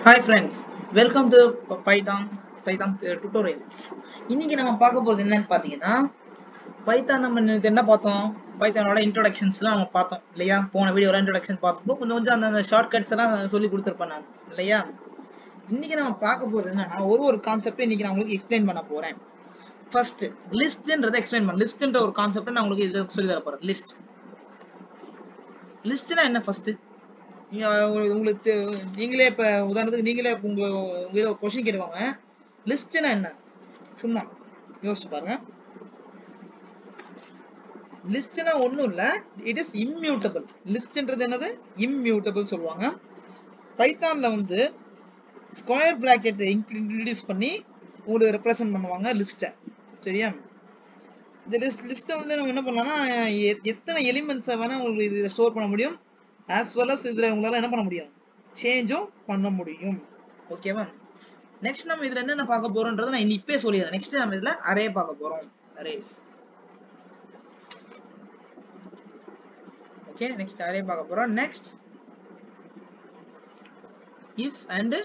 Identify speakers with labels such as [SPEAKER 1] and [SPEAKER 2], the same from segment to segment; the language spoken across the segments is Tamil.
[SPEAKER 1] Hi friends welcome to Python Python tutorials இன்னைக்கு நம்ம பார்க்க போறது என்னன்னு பார்த்தீங்கன்னா பைத்தான் நம்ம நேத்து என்ன பார்த்தோம் பைத்தானோட இன்ட்ரோடக்ஷன்ஸ்லாம் நம்ம பார்த்தோம் இல்லையா போன வீடியோல இன்ட்ரோடக்ஷன் பார்த்தப்போ கொஞ்சம் கொஞ்சம் அந்த ஷார்ட் கட்ஸ் எல்லாம் சொல்லி கொடுத்துருப்பேன் நான் இல்லையா இன்னைக்கு நம்ம பார்க்க போறது என்னன்னா ஒரு ஒரு கான்செப்ட் இன்னைக்கு நான் உங்களுக்கு எக்ஸ்பிளைன் பண்ண போறேன் ஃபர்ஸ்ட் லிஸ்ட்ன்றதை எக்ஸ்பிளைன் பண்ண லிஸ்ட்ன்ற ஒரு கான்செப்ட் நான் உங்களுக்கு இதில் சொல்லி தர போறேன் லிஸ்ட் லிஸ்ட்னா என்ன ஃபர்ஸ்ட் நீங்க உங்களுக்கு உங்களுக்கு தெ- நீங்களே இப்ப உதாரணத்துக்கு நீங்களே இப்ப உங்க உங்க கொஸ்டின் கேட்டுவாங்க லிஸ்ட்னா என்ன சும்மா யோசிச்சு பாருங்க லிஸ்ட்னா ஒண்ணும் இல்ல இட் இஸ் இம்மியூட்டபிள் லிஸ்ட்ன்றது என்னது இம்மியூட்டபிள் சொல்லுவாங்க பைத்தான்ல வந்து ஸ்கொயர் பிராக்கெட் இன்ட்ரடியூஸ் பண்ணி உங்களுக்கு ரெப்ரசன்ட் பண்ணுவாங்க லிஸ்ட்டை சரியா இந்த லிஸ்ட் லிஸ்ட்டை வந்து நம்ம என்ன பண்ணலாம்னா எ- எத்தனை எலிமெண்ட்ஸை வேணா உங்களுக்கு இதில் ஸ்டோர் பண்ண முடியும் ஆஸ் வெல் அஸ் இதில் உங்களால் என்ன பண்ண முடியும் சேஞ்சும் பண்ண முடியும் ஓகேவா நெக்ஸ்ட் நம்ம இதில் என்னென்ன பார்க்க போறோம்ன்றதை நான் இன்னி இப்பயே சொல்லிடுறேன் நெக்ஸ்ட் நம்ம இதில் அரே பார்க்க போறோம் அரேஸ் ஓகே நெக்ஸ்ட் அரே பார்க்க போறோம் நெக்ஸ்ட் இஃப் அண்ட்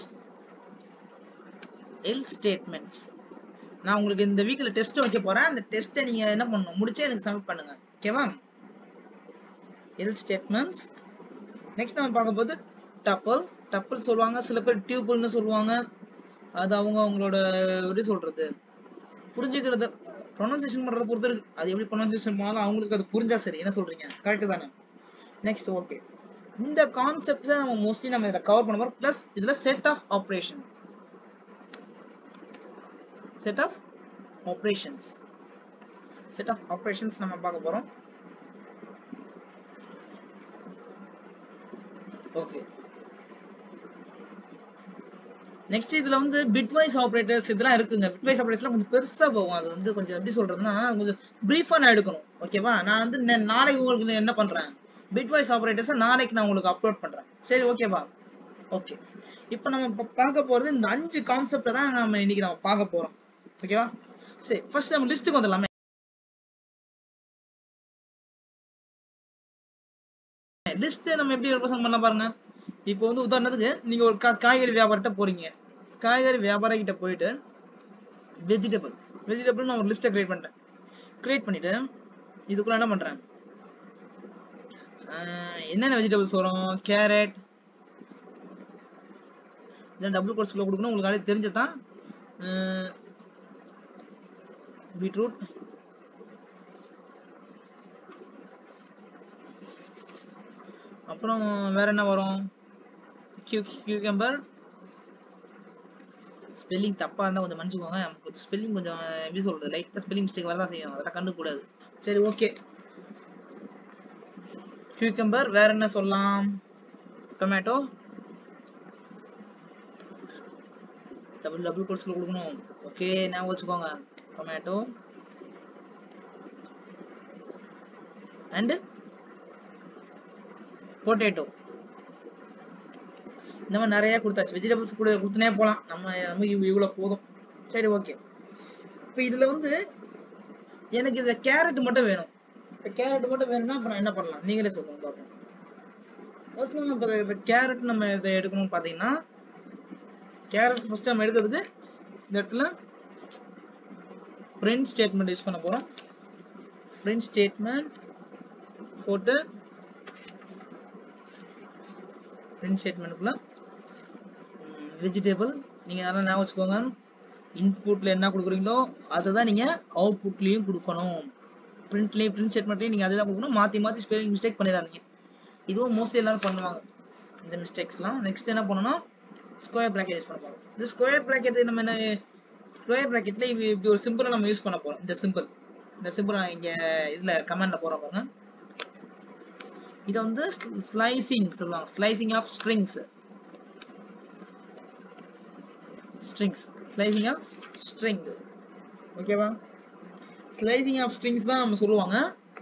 [SPEAKER 1] எல் ஸ்டேட்மெண்ட்ஸ் நான் உங்களுக்கு இந்த வீக்ல டெஸ்ட் வைக்க போறேன் அந்த டெஸ்ட்டை நீங்க என்ன பண்ணணும் முடிச்சே எனக்கு சப்மிட் பண்ணுங்க ஓகேவா எல் ஸ்டேட்மெண்ட்ஸ் நெக்ஸ்ட் நம்ம பார்க்க போது டப்பிள் டப்பிள் சொல்லுவாங்க சில பேர் டியூபிள்னு சொல்லுவாங்க அது அவங்க அவங்களோட எப்படி சொல்றது புரிஞ்சுக்கிறத ப்ரொனன்சியேஷன் பண்றத பொறுத்து இருக்கு அது எப்படி ப்ரொனன்சியேஷன் பண்ணாலும் அவங்களுக்கு அது புரிஞ்சா சரி என்ன சொல்றீங்க கரெக்ட் தானே நெக்ஸ்ட் ஓகே இந்த கான்செப்ட்ஸை நம்ம மோஸ்ட்லி நம்ம இதில் கவர் பண்ண போறோம் ப்ளஸ் இதுல set of operation set of operations set of operations நம்ம பார்க்க போறோம் ஓகே நெக்ஸ்ட் இதுல வந்து பிட்வைஸ் ஆபரேட்டர்ஸ் இதெல்லாம் இருக்குங்க பிட்வைஸ் ஆபரேட்டர்ஸ்லாம் கொஞ்சம் பெருசா போகும் அது வந்து கொஞ்சம் எப்படி சொல்றதுன்னா கொஞ்சம் பிரீஃபா நான் எடுக்கணும் ஓகேவா நான் வந்து நே- நாளைக்கு உங்களுக்கு என்ன பண்றேன் பிட்வைஸ் ஆபரேட்டர்ஸ் நாளைக்கு நான் உங்களுக்கு அப்லோட் பண்றேன் சரி ஓகேவா ஓகே இப்போ நம்ம இப்ப பார்க்க போறது இந்த அஞ்சு கான்செப்டை தான் நம்ம இன்னைக்கு நம்ம பார்க்க போறோம் ஓகேவா சரி ஃபர்ஸ்ட் நம்ம லிஸ்ட்டுக்கு வந்துடலாமே லிஸ்ட் நம்ம எப்படி ரெப்ரசென்ட் பண்ண பாருங்க இப்போ வந்து உதாரணத்துக்கு நீங்க ஒரு கா- காய்கறி வியாபாரத்தை போறீங்க காய்கறி வியாபார கிட்ட போயிட்டு வெஜிடபிள் வெஜிடபிள் நான் ஒரு லிஸ்ட்டை கிரியேட் பண்ணிட்டேன் கிரியேட் பண்ணிட்டு இதுக்குள்ள என்ன பண்றேன் ஆஹ் என்னென்ன வெஜிடபிள்ஸ் வரும் கேரட் இதான் டபுள் கோட்ஸ் உள்ள கொடுக்கணும் உங்களுக்கு ஆல்ரெடி தெரிஞ்சதான் பீட்ரூட் அப்புறம் வேற என்ன வரும் கியூ கியூகம்பர் ஸ்பெல்லிங் தப்பா இருந்தா கொஞ்சம் மன்னிச்சுக்கோங்க நமக்கு ஸ்பெல்லிங் கொஞ்சம் எப்படி சொல்றது லைட்டா ஸ்பெல்லிங் மிஸ்டேக் வரதான் செய்யும் அதெல்லாம் கண்டுக்கூடாது சரி ஓகே கியூகம்பர் வேற என்ன சொல்லலாம் டொமேட்டோ டபுள் டபுள் கோர்ஸ்ல கொடுக்கணும் ஓகே ஞாபகம் வச்சுக்கோங்க டொமேட்டோ அண்ட் பொட்டேட்டோ இந்த மாதிரி நிறைய கொடுத்தாச்சு வெஜிடபிள்ஸ் கூட கொடுத்துனே போகலாம் நம்ம நமக்கு இவ்- இவ்வளவு போதும் சரி ஓகே இப்போ இதுல வந்து எனக்கு இந்த கேரட் மட்டும் வேணும் இப்போ கேரட் மட்டும் வேணும்னா அப்ப நான் என்ன பண்ணலாம் நீங்களே சொல்லுங்க பார்ப்போம் ஃபர்ஸ்ட் நம்ம இப்போ இந்த கேரட் நம்ம இதை எடுக்கணும்னு பார்த்தீங்கன்னா கேரட் ஃபர்ஸ்ட் நம்ம எடுக்கிறது இந்த இடத்துல பிரிண்ட் ஸ்டேட்மெண்ட் யூஸ் பண்ண போறோம் பிரிண்ட் ஸ்டேட்மெண்ட் போட்டு பிரிண்ட் ஸ்டேட்மெண்ட்டுக்குள்ள வெஜிடபிள் நீங்க நல்லா ஞாபகம் வச்சுக்கோங்க இன்புட்ல என்ன கொடுக்குறீங்களோ அதை தான் நீங்க அவுட்புட்லயும் கொடுக்கணும் பிரிண்ட்லயும் பிரிண்ட் ஸ்டேட்மெண்ட்லயும் நீங்க அதை தான் கொடுக்கணும் மாத்தி மாத்தி ஸ்பெல்லிங் மிஸ்டேக் பண்ணிடாதீங்க இதுவும் மோஸ்ட்லி எல்லாரும் பண்ணுவாங்க இந்த மிஸ்டேக்ஸ்லாம் நெக்ஸ்ட் என்ன பண்ணணும் ஸ்கொயர் பிராக்கெட் யூஸ் பண்ண போறோம் இந்த ஸ்கொயர் பிராக்கெட் நம்ம என்ன ஸ்கொயர் பிராக்கெட்ல இப்படி ஒரு சிம்பிளை நம்ம யூஸ் பண்ண போறோம் இந்த சிம்பிள் இந்த சிம்பிள் நான் இங்க இதுல கமெண்ட்ல போறோம் பாருங்க இதை வந்து ஸ்லைசிங் சொல்லுவாங்க slicing of strings strings slicing of string ஓகேவா ஸ்லைசிங் ஆஃப் ஸ்ட்ரிங்ஸ் தான் நம்ம சொல்லுவாங்க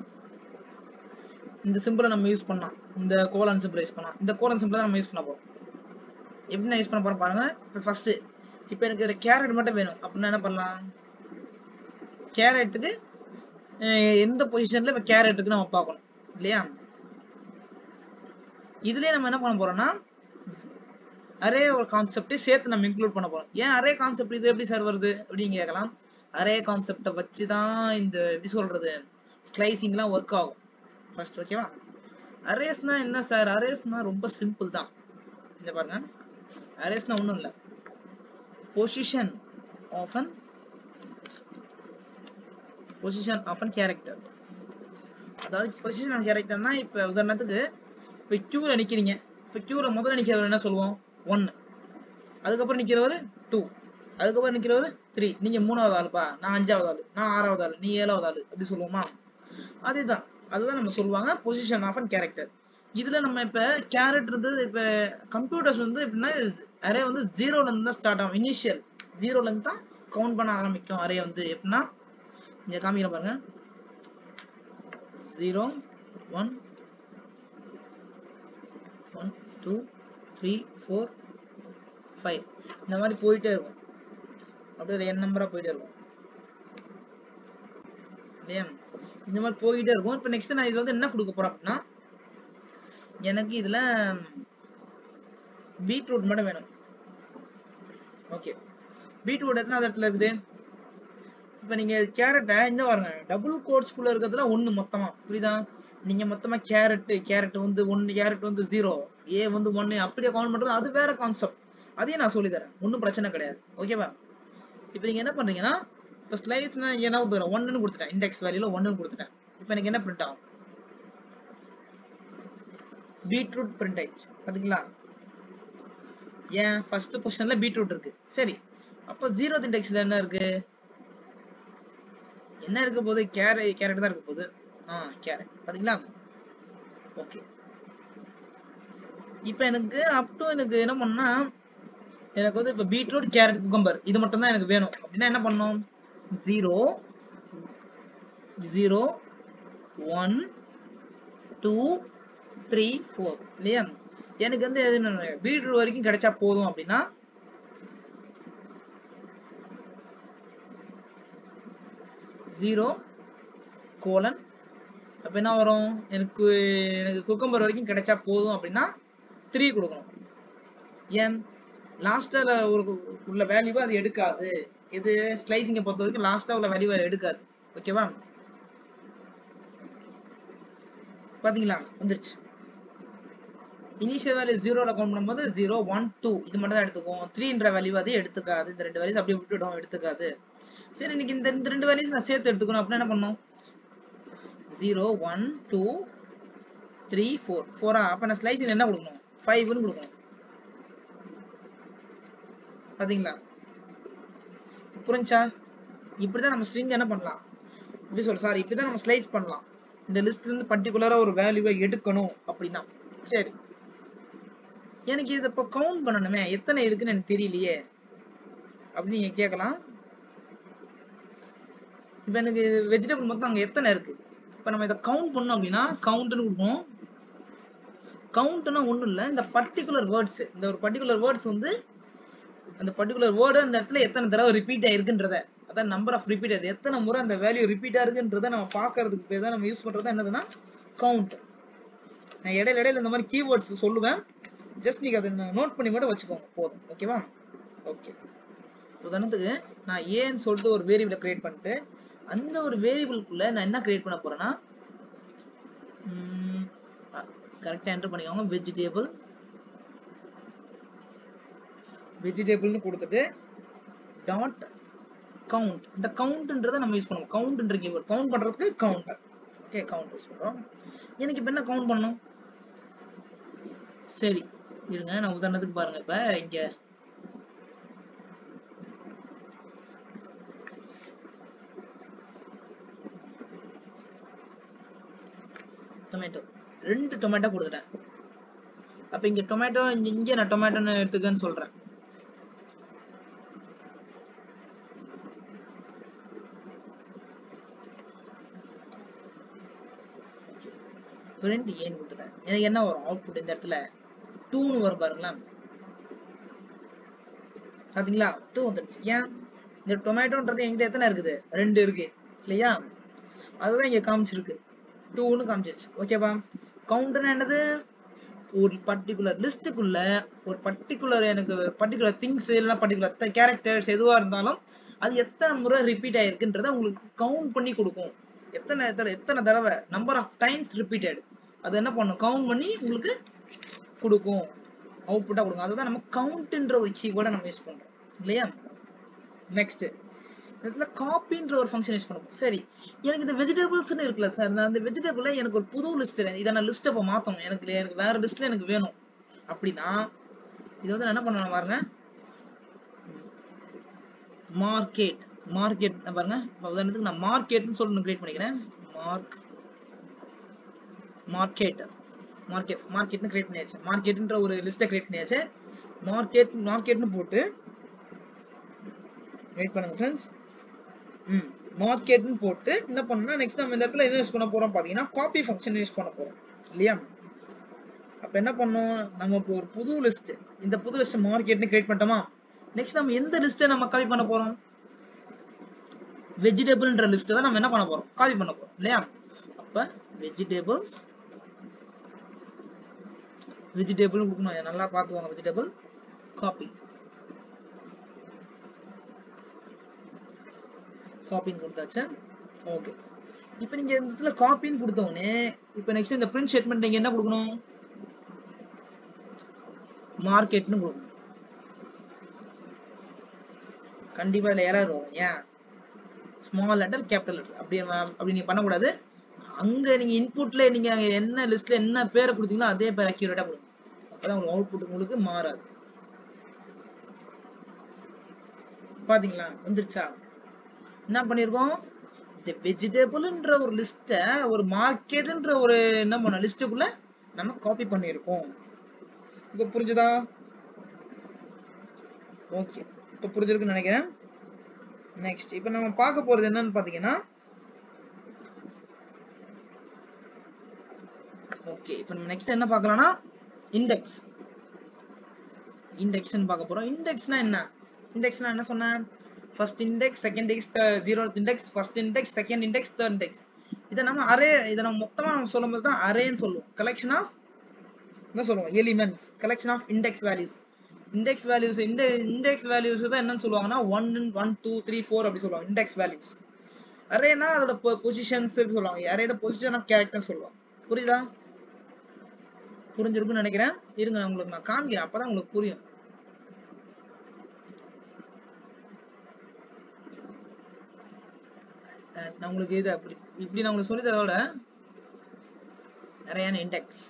[SPEAKER 1] இந்த சிம்பிளை நம்ம யூஸ் பண்ணலாம் இந்த கோலன் சிம்பிள் யூஸ் பண்ணலாம் இந்த கோலன் சிம்பிளை நம்ம யூஸ் பண்ண போறோம் எப்படி நான் யூஸ் பண்ண போறேன் பாருங்க இப்போ ஃபர்ஸ்ட் இப்போ எனக்கு கேரட் மட்டும் வேணும் அப்படின்னா என்ன பண்ணலாம் கேரட்டுக்கு எந்த பொசிஷன்ல இப்போ கேரட்டுக்கு நம்ம பார்க்கணும் இல்லையா இதுலயே நம்ம என்ன பண்ண போறோம்னா அரே ஒரு கான்செப்டே சேர்த்து நம்ம இன்க்ளூட் பண்ண போறோம் ஏன் அரே கான்செப்ட் இது எப்படி சார் வருது அப்படின்னு கேட்கலாம் அரே கான்செப்டை வச்சு தான் இந்த எப்படி சொல்றது ஸ்லைசிங்லாம் ஒர்க் ஆகும் ஃபர்ஸ்ட் ஓகேவா அரேஸ்னா என்ன சார் அரேஸ்னா ரொம்ப சிம்பிள் தான் இந்த பாருங்க அரேஸ்னா ஒன்றும் இல்லை position of an position of an character அதாவது பொசிஷன் ஆஃப் கேரக்டர்னா இப்போ உதாரணத்துக்கு இப்போ க்யூல நிக்கிறீங்க இப்போ க்யூல முதல்ல நிக்கிறவர் என்ன சொல்லுவோம் ஒன்னு அதுக்கப்புறம் நிக்கிறவர் டூ அதுக்கப்புறம் நிக்கிறவர் த்ரீ நீங்க மூணாவது ஆளுப்பா நான் அஞ்சாவது ஆளு நான் ஆறாவது ஆளு நீ ஏழாவது ஆளு அப்படி சொல்லுவோமா அதுதான் அதுதான் நம்ம சொல்லுவாங்க பொசிஷன் ஆஃப் அன் கேரக்டர் இதுல நம்ம இப்ப கேரட் இருந்தது இப்ப கம்ப்யூட்டர்ஸ் வந்து எப்படின்னா அரே வந்து ஜீரோல இருந்து தான் ஸ்டார்ட் ஆகும் இனிஷியல் ஜீரோல இருந்து தான் கவுண்ட் பண்ண ஆரம்பிக்கும் அரே வந்து எப்படின்னா இங்க காமிக்கிற பாருங்க zero one one two three four five இந்த மாதிரி போயிட்டே இருக்கும் அப்படியே என் நம்பரா போயிட்டே இருக்கும் இல்லையா இந்த மாதிரி போயிட்டே இருக்கும் இப்போ நெக்ஸ்ட் நான் இதுல வந்து என்ன கொடுக்க போறேன் அப்படின்னா எனக்கு இதுல பீட்ரூட் மட்டும் வேணும் ஓகே பீட்ரூட் எத்தனாவது இடத்துல இருக்குது இப்போ நீங்க கேரட்டை இந்த பாருங்க டபுள் கோட்ஸ்குள்ள இருக்கிறதுல ஒண்ணு மொத்தமா புரியுதா நீங்க மொத்தமா கேரட் கேரட் வந்து ஒன்னு கேரட் வந்து ஜீரோ ஏ வந்து ஒன்னு அப்படியே கவுண்ட் பண்றது அது வேற கான்செப்ட் அதையும் நான் சொல்லி தரேன் ஒன்றும் பிரச்சனை கிடையாது ஓகேவா இப்போ நீங்க என்ன பண்றீங்கன்னா இப்போ ஸ்லைஸ் நான் என்ன கொடுத்துறேன் ஒன்னு கொடுத்துட்டேன் இண்டெக்ஸ் வேல்யூல ஒன்னு கொடுத்துட்டேன் இப்போ எனக்கு என்ன பிரிண்ட் ஆகும் பீட்ரூட் பிரிண்ட் ஆயிடுச்சு பாத்தீங்களா ஏன் ஃபர்ஸ்ட் பொசிஷன்ல பீட்ரூட் இருக்கு சரி அப்போ ஜீரோ இண்டெக்ஸ்ல என்ன இருக்கு என்ன இருக்க போகுது கேரட் கேரட் தான் இருக்க போகுது ஆ கேரட் பாத்தீங்களா ஓகே இப்போ எனக்கு அப் டு எனக்கு என்ன பண்ணா எனக்கு வந்து இப்போ பீட்ரூட் கேரட் குக்கம்பர் இது மட்டும் தான் எனக்கு வேணும் அப்படின்னா என்ன பண்ணணும் zero zero one two three four இல்லையா எனக்கு வந்து எது என்ன பீட்ரூட் வரைக்கும் கிடைச்சா போதும் அப்படின்னா ஜீரோ கோலன் அப்ப என்ன வரும் எனக்கு எனக்கு குக்கம்பர் வரைக்கும் கிடைச்சா போதும் அப்படின்னா த்ரீ கொடுக்கணும் ஏன் லாஸ்ட்ல ஒரு உள்ள வேல்யூவை அது எடுக்காது இது ஸ்லைசிங்கை பொறுத்த வரைக்கும் லாஸ்டா உள்ள வேல்யூவை எடுக்காது ஓகேவா பாத்தீங்களா வந்துருச்சு இனிஷியல் வேல்யூ ஜீரோல கவுண்ட் பண்ணும்போது ஜீரோ ஒன் டூ இது மட்டும் தான் எடுத்துக்கும் த்ரீன்ற வேல்யூ அது எடுத்துக்காது இந்த ரெண்டு வேல்யூஸ் அப்படியே விட்டுடும் எடுத்துக்காது சரி இன்னைக்கு இந்த இந்த ரெண்டு வேல்யூஸ் நான் சேர்த்து எடுத்துக்கணும் அப்படின்னா என்ன பண்ணும் zero one two three four ஃபோரா அப்ப நான் ஸ்லைஸில் என்ன கொடுக்கணும் ஃபைவ்னு கொடுக்கணும் பாத்தீங்களா புரிஞ்சா இப்படிதான் நம்ம ஸ்ட்ரிங் என்ன பண்ணலாம் இப்படி சொல்ல சாரி இப்படிதான் நம்ம ஸ்லைஸ் பண்ணலாம் இந்த லிஸ்ட்ல இருந்து பர்டிகுலரா ஒரு வேல்யூவை எடுக்கணும் அப்படின்னா சரி எனக்கு இதை இப்போ கவுண்ட் பண்ணணுமே எத்தனை இருக்குன்னு எனக்கு தெரியலையே அப்படின்னு நீங்க கேட்கலாம் இப்போ எனக்கு வெஜிடபிள் மொத்தம் அங்கே எத்தனை இருக்கு இப்போ நம்ம இதை கவுண்ட் பண்ணோம் அப்படின்னா கவுண்ட்னு கொடுக்கணும் கவுண்ட்னா ஒன்றும் இல்லை இந்த பர்டிகுலர் வேர்ட்ஸ் இந்த ஒரு பர்டிகுலர் வேர்ட்ஸ் வந்து அந்த பர்டிகுலர் வேர்டு அந்த இடத்துல எத்தனை தடவை ரிப்பீட் ஆயிருக்குன்றத அதான் நம்பர் ஆஃப் ரிப்பீட் ஆகுது எத்தனை முறை அந்த வேல்யூ ரிப்பீட் ஆயிருக்குன்றத நம்ம பார்க்கறதுக்கு பேர் தான் நம்ம யூஸ் பண்றது என்னதுன்னா கவுண்ட் நான் இடையில இடையில இந்த மாதிரி கீவேர்ட்ஸ் சொல்லுவேன் ஜஸ்ட் நீங்க அதை நோட் பண்ணி மட்டும் வச்சுக்கோங்க போதும் ஓகேவா ஓகே உதாரணத்துக்கு நான் ஏன்னு சொல்லிட்டு ஒரு வேரியபிளை கிரியேட் பண்ணிட்டு அந்த ஒரு வேரியபிள்குள்ள நான் என்ன கிரியேட் பண்ண போறேன்னா கரெக்டா என்டர் பண்ணிக்கோங்க வெஜிடேபிள் வெஜிடேபிள்னு கொடுத்துட்டு டாட் கவுண்ட் இந்த கவுண்ட்ன்றதை நம்ம யூஸ் பண்ணுவோம் கவுண்ட்ன்ற கீவேர்ட் கவுண்ட் பண்றதுக்கு கவுண்ட் ஓகே கவுண்ட் யூஸ் பண்றோம் எனக்கு இப்போ என்ன கவுண்ட் பண்ணணும் சரி இருங்க நான் உதாரணத்துக்கு பாருங்க இப்ப இங்க டொமேட்டோ ரெண்டு டொமேட்டோ கொடுத்துட்டேன் அப்ப இங்க டொமேட்டோ இங்க நான் டொமேட்டோன்னு எடுத்துக்கன்னு சொல்றேன் பிரிண்ட் ஏன்னு கொடுத்துட்டேன் எனக்கு என்ன வரும் அவுட்புட் இந்த இடத்துல டூன்னு வரும் பாருங்களேன் பாத்தீங்களா டூ வந்துடுச்சு ஏன் இந்த டொமேட்டோன்றது என்கிட்ட எத்தனை இருக்குது ரெண்டு இருக்கு இல்லையா அதுதான் இங்க காமிச்சிருக்கு டூன்னு காமிச்சிருச்சு ஓகேவா கவுண்ட்னா என்னது ஒரு பர்டிகுலர் லிஸ்ட்டுக்குள்ள ஒரு பர்டிகுலர் எனக்கு பர்டிகுலர் திங்ஸ் இல்லைன்னா பர்டிகுலர் கேரக்டர்ஸ் எதுவா இருந்தாலும் அது எத்தனை முறை ரிப்பீட் ஆயிருக்குன்றத உங்களுக்கு கவுண்ட் பண்ணி கொடுக்கும் எத்தனை எத்தனை எத்தனை தடவை நம்பர் ஆஃப் டைம்ஸ் ரிப்பீட்டட் அது என்ன பண்ணும் கவுண்ட் பண்ணி உங்களுக்கு கொடுக்கும் அவுட்புட்டா கொடுக்கும் அதுதான் நம்ம கவுண்ட்ன்ற ஒரு கீவேர்டை நம்ம யூஸ் பண்றோம் இல்லையா நெக்ஸ்ட் இதுல காப்பின்ற ஒரு ஃபங்க்ஷன் யூஸ் பண்ணுவோம் சரி எனக்கு இந்த வெஜிடபிள்ஸ்னு இருக்குல்ல சார் நான் அந்த வெஜிடபிள்ல எனக்கு ஒரு புது லிஸ்ட் இதை நான் லிஸ்ட் அப்போ மாத்தணும் எனக்கு இல்ல- எனக்கு வேற லிஸ்ட்ல எனக்கு வேணும் அப்படின்னா இது வந்து நான் என்ன பண்ணணும் பாருங்க மார்க்கெட் மார்க்கெட் பாருங்க இப்ப உதாரணத்துக்கு நான் மார்க்கெட்னு சொல்லி கிரியேட் பண்ணிக்கிறேன் மார்க் மார்க்கெட் மார்க்கெட் மார்க்கெட்னு கிரியேட் பண்ணியாச்சு மார்க்கெட்ன்ற ஒரு லிஸ்ட்டை கிரியேட் பண்ணியாச்சு மார்க்கெட் மார்க்கெட்னு போட்டு வெயிட் பண்ணுங்க ஃப்ரெண்ட்ஸ் ம் மார்க்கெட்னு போட்டு என்ன பண்ணணும்னா நெக்ஸ்ட் நம்ம இந்த இடத்துல என்ன யூஸ் பண்ண போறோம் பாத்தீங்கன்னா காப்பி ஃபங்க்ஷன் யூஸ் பண்ண போறோம் இல்லையா அப்ப என்ன பண்ணோம் நம்ம இப்போ ஒரு புது லிஸ்ட் இந்த புது லிஸ்ட் மார்க்கெட்னு கிரியேட் பண்ணிட்டோமா நெக்ஸ்ட் நம்ம எந்த லிஸ்ட்டை நம்ம காப்பி பண்ண போறோம் வெஜிடபிள்ன்ற லிஸ்ட் தான் நம்ம என்ன பண்ண போறோம் காப்பி பண்ண போறோம் இல்லையா அப்ப வெஜிடபிள்ஸ் வெஜிடபிள் கொடுக்கணும் நல்லா பார்த்துவாங்க வெஜிடபிள் காப்பி காப்பின்னு கொடுத்தாச்சு ஓகே இப்போ நீங்க இந்த இடத்துல காப்பின்னு கொடுத்த உடனே இப்போ நெக்ஸ்ட் இந்த பிரிண்ட் ஸ்டேட்மெண்ட் நீங்க என்ன கொடுக்கணும் மார்க்கெட்னு கொடுக்கணும் கண்டிப்பா இதுல எரர் வரும் ஏன் ஸ்மால் லெட்டர் கேபிட்டல் லெட்டர் அப்படி ம- அப்படி நீங்க பண்ணக்கூடாது அங்க நீங்க இன்புட்ல நீங்க அங்க என்ன லிஸ்ட்ல என்ன பேரை கொடுத்தீங்களோ அதே பேர் அக்யூரேட்டா கொடுங்க அப்பதான் உங்களுக்கு அவுட்புட் உங்களுக்கு மாறாது பாத்தீங்களா வந்துருச்சா என்ன பண்ணிருக்கோம் இந்த வெஜிடபிள்ன்ற ஒரு லிஸ்ட ஒரு மார்க்கெட்ன்ற ஒரு என்ன பண்ண லிஸ்ட்டுக்குள்ள நம்ம காப்பி பண்ணியிருக்கோம் இப்ப புரிஞ்சுதா ஓகே இப்ப புரிஞ்சிருக்குன்னு நினைக்கிறேன் நெக்ஸ்ட் இப்ப நம்ம பார்க்க போறது என்னன்னு பாத்தீங்கன்னா ஓகே இப்போ நம்ம நெக்ஸ்ட் என்ன பார்க்கலாம்னா இண்டெக்ஸ் இண்டெக்ஸ்னு பார்க்க போறோம் இண்டெக்ஸ்னா என்ன இண்டெக்ஸ்னா என்ன சொன்னேன் first index second index zero index first index second index third index இதை நம்ம அரே இதை நம்ம மொத்தமா நம்ம சொல்லும்போது தான் அரேன்னு சொல்லுவோம் கலெக்ஷன் ஆஃப் என்ன சொல்லுவோம் elements collection of index values index values இந்த இண்டெக்ஸ் வேல்யூஸ் தான் என்னன்னு சொல்லுவாங்கன்னா one one two three four அப்படி சொல்லுவாங்க இண்டெக்ஸ் வேல்யூஸ் அரேனா அதோட பொசிஷன்ஸ் சொல்லுவாங்க அரே பொசிஷன் ஆஃப் கேரக்டர் சொல்லுவாங்க புரியுதா புரிஞ்சிருக்கும்னு நினைக்கிறேன் இருங்க நான் உங்களுக்கு நான் காமிக்கிறேன் அப்பதான் உங்களுக்கு புரியும் அஹ் நான் உங்களுக்கு இது அப்படி இப்படி நான் உங்களுக்கு சொல்லி தரதோட நிறையான இண்டெக்ஸ்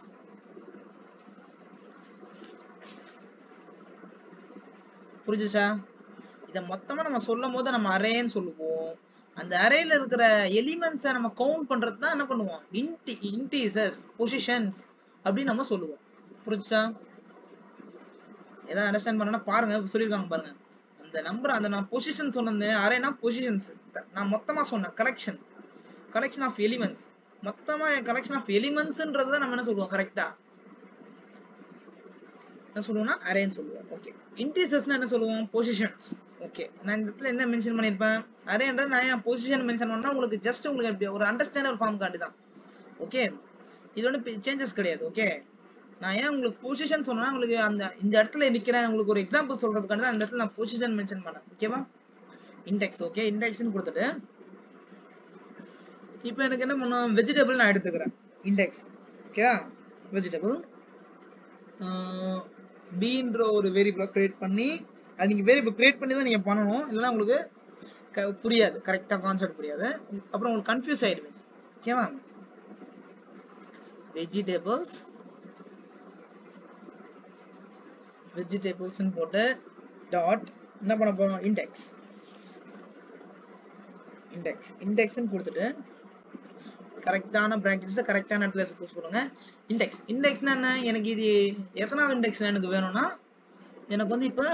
[SPEAKER 1] புரிஞ்சுச்சா இத மொத்தமா நம்ம சொல்லும் போது நம்ம அரேன்னு சொல்லுவோம் அந்த அரேல இருக்கிற எலிமெண்ட்ஸை நம்ம கவுண்ட் பண்றது தான் என்ன பண்ணுவோம் இன்டி இன்டீசஸ் பொசிஷன்ஸ் அப்படின்னு நம்ம சொல்லுவோம் புரிஞ்சுச்சா ஏதாவது அண்டர்ஸ்டாண்ட் பண்ணனா பாருங்க சொல்லியிருக்காங்க பாருங்க அந்த நம்பர் அந்த நான் பொசிஷன் சொன்னது அரேனா பொசிஷன்ஸ் நான் மொத்தமா சொன்னேன் கலெக்ஷன் கலெக்ஷன் ஆஃப் எலிமெண்ட்ஸ் மொத்தமா கலெக்ஷன் ஆஃப் எலிமெண்ட்ஸ்ன்றது தான் நம்ம என்ன சொல்லுவோம் கரெக்டா என்ன சொல்லுவோம்னா அரேன்னு சொல்லுவோம் ஓகே இன்டீசர்ஸ்னா என்ன சொல்லுவோம் பொசிஷன்ஸ் ஓகே நான் இந்த இடத்துல என்ன மென்ஷன் பண்ணியிருப்பேன் அரேன்றது நான் ஏன் பொசிஷன் மென்ஷன் பண்ணா உங்களுக்கு ஜஸ்ட் உங்களுக்கு எப்படி ஒரு அண்டர்ஸ்டாண்டபிள் ஃபார்ம் காண்டி தான் ஓகே இது ஒன்றும் சேஞ்சஸ் கிடையாது ஓகே நான் ஏன் உங்களுக்கு பொசிஷன் சொன்னா உங்களுக்கு அந்த இந்த இடத்துல நிக்கிறேன் உங்களுக்கு ஒரு எக்ஸாம்பிள் சொல்றதுக்காண்டி தான் அந்த இடத்துல நான் பொசிஷன் மென்ஷன் பண்ணேன் ஓகேவா இண்டெக்ஸ் ஓகே இண்டெக்ஸ்னு கொடுத்துட்டு இப்போ எனக்கு என்ன பண்ணும் வெஜிடபிள் நான் எடுத்துக்கிறேன் இண்டெக்ஸ் ஓகேவா வெஜிடபிள் பீன்ற ஒரு வேரியபிளை கிரியேட் பண்ணி அது நீங்கள் வேரியபிள் கிரியேட் பண்ணி தான் நீங்கள் பண்ணணும் இல்லைன்னா உங்களுக்கு க- புரியாது கரெக்டாக கான்செப்ட் புரியாது அப்புறம் உங்களுக்கு கன்ஃபியூஸ் ஆயிடுவீங்க ஓகேவா வெஜிடபிள்ஸ் வெஜிடபிள்ஸ்னு போட்டு டாட் என்ன பண்ண போறோம் இண்டெக்ஸ் இண்டெக்ஸ் இண்டெக்ஸ்னு கொடுத்துட்டு கரெக்டான பிராக்கெட்ஸ் கரெக்டான இடத்துல சூஸ் பண்ணுங்க இண்டெக்ஸ் இண்டெக்ஸ்னா என்ன எனக்கு இது எத்தனாவது இண்டெக்ஸ்ல எனக்கு வேணும்னா எனக்கு வந்து இப்போ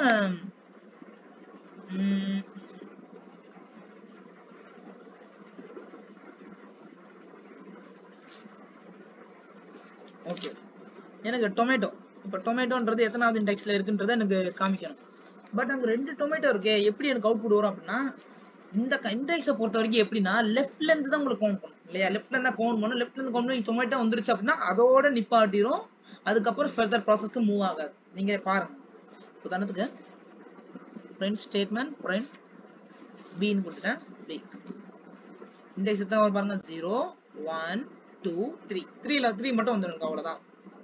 [SPEAKER 1] ஓகே எனக்கு டொமேட்டோ இப்போ டொமேட்டோன்றது எத்தனாவது இண்டெக்ஸ்ல இருக்குன்றத எனக்கு காமிக்கணும் பட் அங்க ரெண்டு டொமேட்டோ இருக்கே எப்படி எனக்கு அவுட்புட் வரும் அப்படின்னா இந்த இண்டெக்ஸை பொறுத்த வரைக்கும் எப்படின்னா லெஃப்ட்ல இருந்து தான் உங்களுக்கு கவுண்ட் பண்ணும் இல்லையா லெஃப்ட்ல இருந்தா கவுண்ட் பண்ணும் லெஃப்ட்ல இருந்து கவுண்ட் பண்ணி டொமேட்டோ வந்துருச்சு அப்படின்னா அதோட நிப்பாட்டிரும் அதுக்கப்புறம் ஃபர்தர் ப்ராசஸ்க்கு மூவ் ஆகாது நீங்க பாருங்க உதாரணத்துக்கு print ஸ்டேட்மெண்ட் print பின்னு கொடுத்துட்டேன் பி இண்டெக்ஸ் எத்தனை வரும் பாருங்க ஜீரோ ஒன் டூ த்ரீ த்ரீல த்ரீ மட்டும் வந்துடும் அவ்வளவுதான்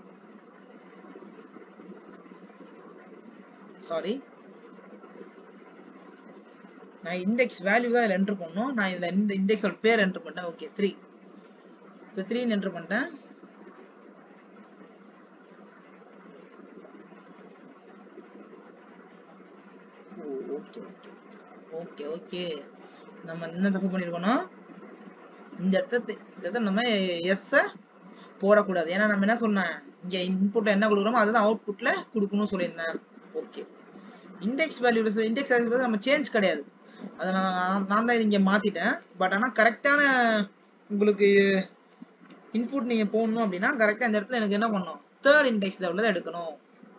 [SPEAKER 1] சாரி நான் இண்டெக்ஸ் வேல்யூ தான் என்டர் பண்ணணும் நான் இதுல இந்த இண்டெக்ஸோட பேர் என்டர் பண்ணிட்டேன் ஓகே த்ரீ இப்போ த்ரீன்னு என்டர் பண்ணிட்டேன் ஓகே ஓகே ஓகே ஓகே நம்ம என்ன தப்பு பண்ணிருக்கோம்னா இந்த இடத்த இந்த இடத்த நம்ம எஸ் போடக்கூடாது ஏன்னா நம்ம என்ன சொன்னேன் இங்க இன்புட்ல என்ன கொடுக்குறோமோ அதுதான் அவுட்புட்ல கொடுக்கணும்னு சொல்லியிருந்தேன் okay index value index value நம்ம சேஞ்ச் கிடையாது அதை நான் நான் நான் தான் இங்க மாத்திட்டேன் பட் ஆனா கரெக்டான உங்களுக்கு இன்புட் நீங்க போடணும் அப்படின்னா கரெக்டா இந்த இடத்துல எனக்கு என்ன பண்ணணும் தேர்ட் இண்டெக்ஸ் லெவல்ல தான் எடுக்கணும்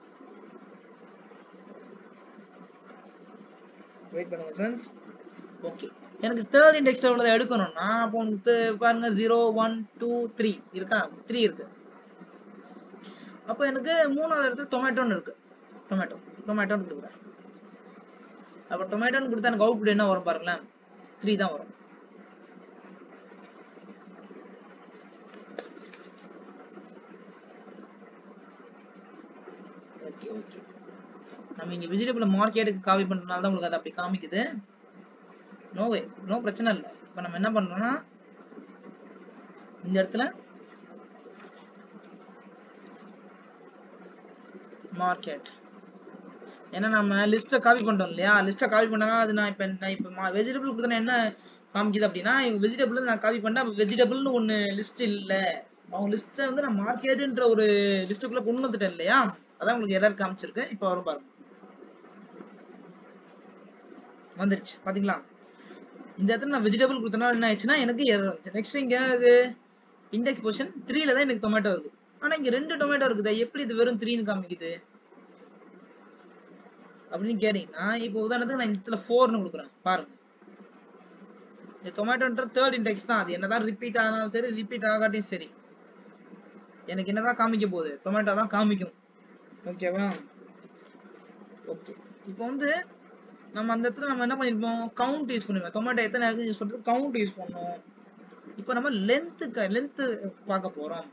[SPEAKER 1] வெயிட் பண்ணுங்க ஃப்ரெண்ட்ஸ் ஓகே எனக்கு தேர்ட் இண்டெக்ஸ் லெவலில் தான் எடுக்கணும்னா அப்போ உங்களுக்கு பாருங்க ஜீரோ ஒன் டூ த்ரீ இருக்கா த்ரீ இருக்கு அப்போ எனக்கு மூணாவது இடத்துல டொமேட்டோன்னு இருக்கு டொமேட்டோ டொமேட்டோன்னு கொடுக்குறேன் அப்போ டொமேட்டோன்னு கொடுத்தா எனக்கு அவுட்புட் என்ன வரும் பாருங்களேன் த்ரீ தான் வரும் ஓகே ஓகே நம்ம இங்க வெஜிடபிள் மார்க்கெட்டுக்கு காப்பி பண்றதுனால தான் உங்களுக்கு அது அப்படி காமிக்குது நோ வே நோ பிரச்சனை இல்லை இப்போ நம்ம என்ன பண்றோம்னா இந்த இடத்துல மார்க்கெட் ஏன்னா நம்ம லிஸ்ட்டை காப்பி பண்ணிட்டோம் இல்லையா லிஸ்ட்டை காப்பி பண்ணனா அது நான் இப்போ நான் இப்போ வெஜிடபிள் கொடுத்தா என்ன காமிக்குது அப்படின்னா வெஜிடபிள் நான் காப்பி பண்ணா வெஜிடபிள்னு ஒன்று லிஸ்ட் இல்லை அவங்க லிஸ்ட்டை வந்து நான் மார்க்கெட்டுன்ற ஒரு லிஸ்ட்டுக்குள்ள கொண்டு வந்துட்டேன் இல்லையா அதான் உங்களுக்கு எரர் காமிச்சிருக்கு இப்போ வரும் பாருங்க வந்துருச்சு பாத்தீங்களா இந்த இடத்துல நான் வெஜிடபிள் கொடுத்தனால என்ன ஆயிடுச்சுன்னா எனக்கு எரர் வந்துச்சு நெக்ஸ்ட் இங்க இண்டெக்ஸ் பொசிஷன் த்ரீல தான் எனக்கு டொமேட்டோ இருக்கு ஆனா இங்க ரெண்டு டொமேட்டோ இருக்குது எப்படி இது வெறும் த்ரீன்னு காமிக்குது அப்படின்னு கேட்டீங்கன்னா இப்போ உதாரணத்துக்கு நான் இந்த இடத்துல ஃபோர்னு கொடுக்குறேன் பாருங்க இந்த டொமேட்டோன்ற தேர்ட் இண்டெக்ஸ் தான் அது என்னதான் ரிப்பீட் ஆனாலும் சரி ரிப்பீட் ஆகாட்டியும் சரி எனக்கு என்னதான் காமிக்க போகுது டொமேட்டோ தான் காமிக்கும் ஓகேவா ஓகே இப்போ வந்து நம்ம அந்த இடத்துல நம்ம என்ன பண்ணிருப்போம் கவுண்ட் யூஸ் பண்ணுவோம் டொமேட்டோ எத்தனை இருக்கு யூஸ் பண்றது கவுண்ட் யூஸ் பண்ணுவோம் இப்போ நம்ம லென்த்துக்கு லென்த் பார்க்க போறோம்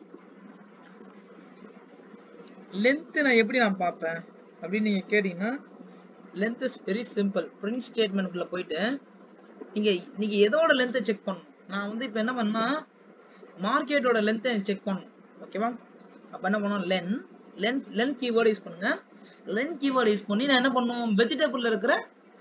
[SPEAKER 1] லென்த் நான் எப்படி நான் பார்ப்பேன் அப்படின்னு நீங்க கேட்டீங்கன்னா length is very simple print ஸ்டேட்மெண்ட்குள்ள போயிட்டு நீங்க நீங்க எதோட லென்த்தை செக் பண்ணணும் நான் வந்து இப்போ என்ன பண்ணா மார்க்கெட்டோட லென்த்தை செக் பண்ணணும் ஓகேவா அப்ப என்ன பண்ணோம் len len len keyword use பண்ணுங்க லென் கீவேர்டு யூஸ் பண்ணி நான் என்ன பண்ணுவோம் வெஜிடபிள்ல இருக்கிற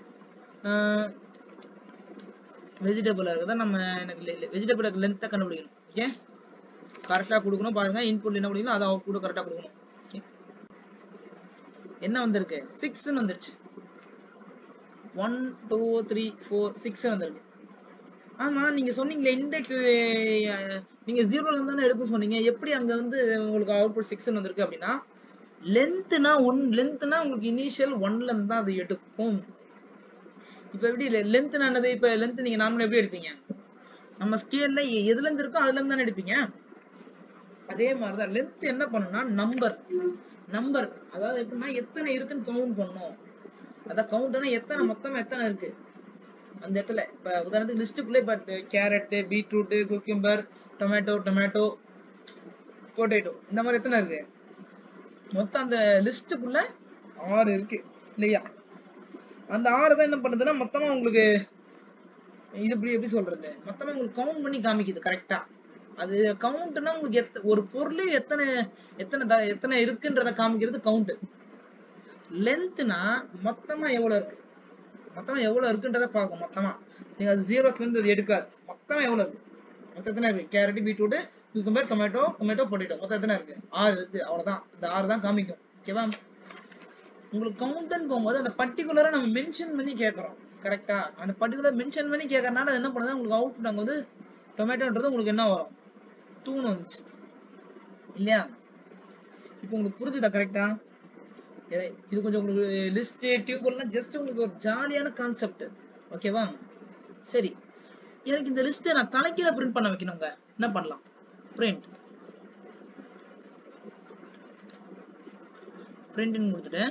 [SPEAKER 1] வெஜிடபிள்ல இருக்கிறத நம்ம எனக்கு வெஜிடபிளுக்கு லென்த்தை கண்டுபிடிக்கணும் ஓகே கரெக்டா கொடுக்கணும் பாருங்க இன்புட் என்ன கொடுக்கணும் அதை அவுட்புட் கரெக்டா கொடுக்கணும் okay? என்ன வந்திருக்கு சிக்ஸ்னு வந்துருச்சு one two three four six வந்திருக்கு ஆமா நீங்க சொன்னீங்களே இண்டெக்ஸ் நீங்க ஜீரோல இருந்து தானே எடுக்க சொன்னீங்க எப்படி அங்க வந்து உங்களுக்கு அவுட்புட் சிக்ஸ் வந்திருக்கு அப்படின்னா லென்த்னா ஒன் லென்த்னா உங்களுக்கு இனிஷியல் ஒன்ல இருந்து தான் அது எடுக்கும் இப்ப எப்படி லென்த் என்னது இப்ப லென்த் நீங்க நார்மலா எப்படி எடுப்பீங்க நம்ம ஸ்கேல்ல எதுல இருந்து இருக்கோ அதுல இருந்து தானே எடுப்பீங்க அதே மாதிரிதான் லென்த் என்ன பண்ணும்னா நம்பர் நம்பர் அதாவது எப்படின்னா எத்தனை இருக்குன்னு கவுண்ட் பண்ணும் அதான் கவுண்ட்னா எத்தனை மொத்தமா எத்தனை இருக்கு அந்த இடத்துல இப்ப உதாரணத்துக்கு லிஸ்ட்டுக்குள்ளே இப்ப carrot beetroot cucumber tomato tomato potato இந்த மாதிரி எத்தனை இருக்கு மொத்தம் அந்த லிஸ்ட்டுக்குள்ள ஆறு இருக்கு இல்லையா அந்த ஆறு தான் என்ன பண்ணுதுன்னா மொத்தமா உங்களுக்கு இது இப்படி எப்படி சொல்றது மொத்தமா உங்களுக்கு கவுண்ட் பண்ணி காமிக்குது கரெக்டா அது கவுண்ட்னா உங்களுக்கு எத்த ஒரு பொருள் எத்தனை எத்தனை த- எத்தனை இருக்குன்றத காமிக்கிறது கவுண்ட் லென்த்னா மொத்தமா எவ்வளவு இருக்கு மொத்தமா எவ்வளவு இருக்குன்றத பார்க்கும் மொத்தமா நீங்க அது ஜீரோஸ்ல இருந்து அது எடுக்காது மொத்தமா எவ்வளவு இருக்கு மொத்தம் எத்தனை இருக்கு carrot beetroot cucumber tomato tomato potato மொத்தம் எத்தனை இருக்கு ஆறு இருக்கு அவ்வளவுதான் இந்த ஆறு தான் காமிக்கும் ஓகேவா உங்களுக்கு கவுண்ட்னு போகும்போது அந்த பர்டிகுலரா நம்ம மென்ஷன் பண்ணி கேட்கறோம் கரெக்டா அந்த பர்டிகுலர் மென்ஷன் பண்ணி கேட்கறனால அது என்ன பண்ணுது உங்களுக்கு அவுட்புட் அங்க வந்து டொமேட்டோன்றது உங்களுக்கு என்ன வரும் தூணு வந்துச்சு இல்லையா இப்போ உங்களுக்கு புரிஞ்சுதா கரெக்டா இது கொஞ்சம் உங்களுக்கு லிஸ்ட் டியூபர்லாம் ஜஸ்ட் உங்களுக்கு ஒரு ஜாலியான கான்செப்ட் ஓகேவா சரி எனக்கு இந்த லிஸ்ட்டை நான் தலைக்கீழ பிரிண்ட் பண்ண வைக்கணுங்க என்ன பண்ணலாம் பிரிண்ட் பிரிண்ட்னு கொடுத்துட்டு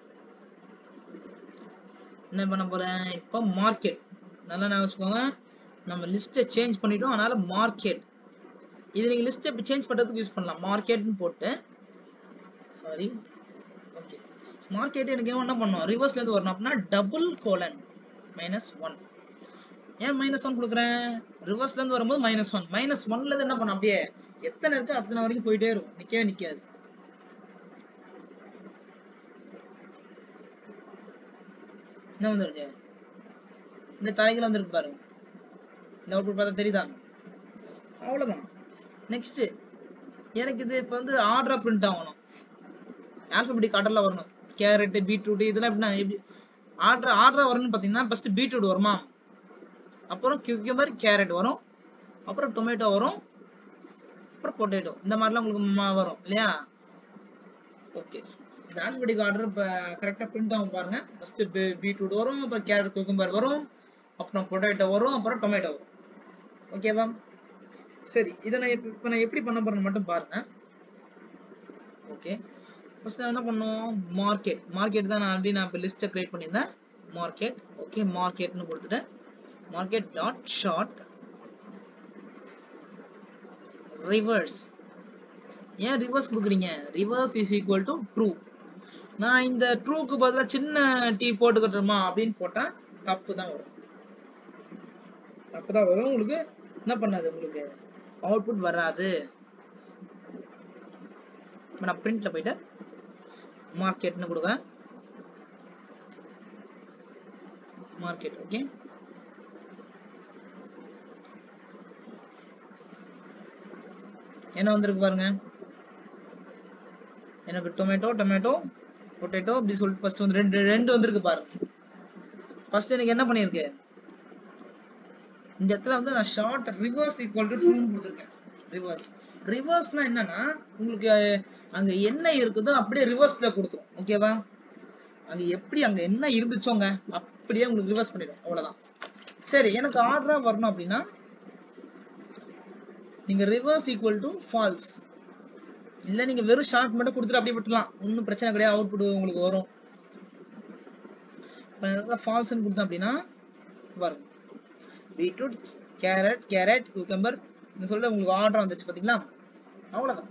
[SPEAKER 1] என்ன பண்ண போறேன் இப்போ மார்க்கெட் நல்லா நான் வச்சுக்கோங்க நம்ம லிஸ்ட்டை சேஞ்ச் பண்ணிட்டோம் அதனால மார்க்கெட் இது நீங்க லிஸ்ட்டை இப்போ சேஞ்ச் பண்றதுக்கு யூஸ் பண்ணலாம் மார்க்கெட்னு போட்டு சாரி ஓகே மார்க்கெட் எனக்கு என்ன பண்ணும் ரிவர்ஸ்ல இருந்து வரணும் அப்படின்னா டபுள் கோலன் மைனஸ் ஒன் ஏன் மைனஸ் ஒன் கொடுக்குறேன் ரிவர்ஸ்ல இருந்து வரும்போது மைனஸ் ஒன் மைனஸ் ஒன்ல இருந்து என்ன பண்ணும் அப்படியே எத்தனை இருக்கு அத்தனை வரைக்கும் போயிட்டே இருக்கும் நிக்கவே நிக்காது என்ன வந்திருக்கு இந்த தலைகள் வந்திருக்கு பாருங்க இந்த அவுட்புட் பார்த்தா தெரியுதா அவ்வளவுதான் நெக்ஸ்ட் எனக்கு இது இப்போ வந்து ஆர்டரா பிரிண்ட் ஆகணும் ஆல்பபெட்டிக் ஆர்டர்ல வரணும் கேரட் பீட்ரூட் இதெல்லாம் எப்படின்னா எப்படி ஆர்டர் ஆர்டரா வரணும்னு பார்த்தீங்கன்னா ஃபர்ஸ்ட் பீட்ரூட் வருமா அப்புறம் கியூக்கியூமர் கேரட் வரும் அப்புறம் டொமேட்டோ வரும் அப்புறம் பொட்டேட்டோ இந்த மாதிரிலாம் உங்களுக்கு ம- வரும் இல்லையா ஓகே இந்த ஆல்பபெட்டிக் ஆர்டர் இப்போ கரெக்டாக பிரிண்ட் ஆகும் பாருங்க ஃபர்ஸ்ட் பீட்ரூட் வரும் அப்புறம் கேரட் குக்கும்பர் வரும் அப்புறம் பொட்டேட்டோ வரும் அப்புறம் டொமேட்டோ வரும் ஓகேவா சரி இதை நான் இப்போ இப்போ நான் எப்படி பண்ண போறேன்னு மட்டும் பாருங்க ஓகே ஃபர்ஸ்ட் நான் என்ன பண்ணோம் மார்க்கெட் மார்க்கெட் தான் நான் ஆல்ரெடி நான் இப்போ லிஸ்ட்டை கிரியேட் பண்ணியிருந்தேன் மார்க்கெட் ஓகே மார்க்கெட்னு கொடுத்துட்டேன் மார்க்கெட் டாட் ஷார்ட் ரிவர்ஸ் ஏன் ரிவர்ஸ் கொடுக்குறீங்க reverse is equal to true நான் இந்த ட்ரூக்கு பதிலாக சின்ன டீ போட்டுக்கட்டுமா அப்படின்னு போட்டேன் தப்பு தான் வரும் தப்பு தான் வரும் உங்களுக்கு என்ன பண்ணாது உங்களுக்கு அவுட்புட் வராது இப்போ நான் பிரிண்ட்ல போயிட்டு மார்க்கெட்னு கொடுக்குறேன் மார்க்கெட் ஓகே என்ன வந்திருக்கு பாருங்க எனக்கு டொமேட்டோ டொமேட்டோ பொட்டேட்டோ அப்படி சொல்லிட்டு ஃபர்ஸ்ட் வந்து ரெண்டு ரெண்டு வந்திருக்கு பாருங்க ஃபர்ஸ்ட் எனக்கு என்ன பண்ணியிருக்கு இந்த இடத்துல வந்து நான் ஷார்ட் ரிவர்ஸ் ஈக்குவல் டு ட்ரூன்னு கொடுத்துருக்கேன் ரிவர்ஸ் ரிவர்ஸ்னா என்னன்னா உங்களுக்கு அங்க என்ன இருக்குதோ அப்படியே ரிவர்ஸ்ல கொடுத்துரும் ஓகேவா அங்க எப்படி அங்க என்ன இருந்துச்சோங்க அப்படியே உங்களுக்கு ரிவர்ஸ் பண்ணிடும் அவ்வளவுதான் சரி எனக்கு ஆர்டரா வரணும் அப்படின்னா நீங்க ரிவர்ஸ் ஈக்குவல் டு ஃபால்ஸ் இல்ல நீங்க வெறும் ஷார்ட் மட்டும் கொடுத்துட்டு அப்படியே விட்டுலாம் ஒன்றும் பிரச்சனை கிடையாது அவுட்புட் உங்களுக்கு வரும் ஃபால்ஸ்ன்னு கொடுத்தேன் அப்படின்னா பாருங்க பீட்ரூட் கேரட் கேரட் குக்கம்பர் இந்த சொல்ல உங்களுக்கு ஆர்டர் வந்துச்சு பாத்தீங்களா அவ்வளவுதான்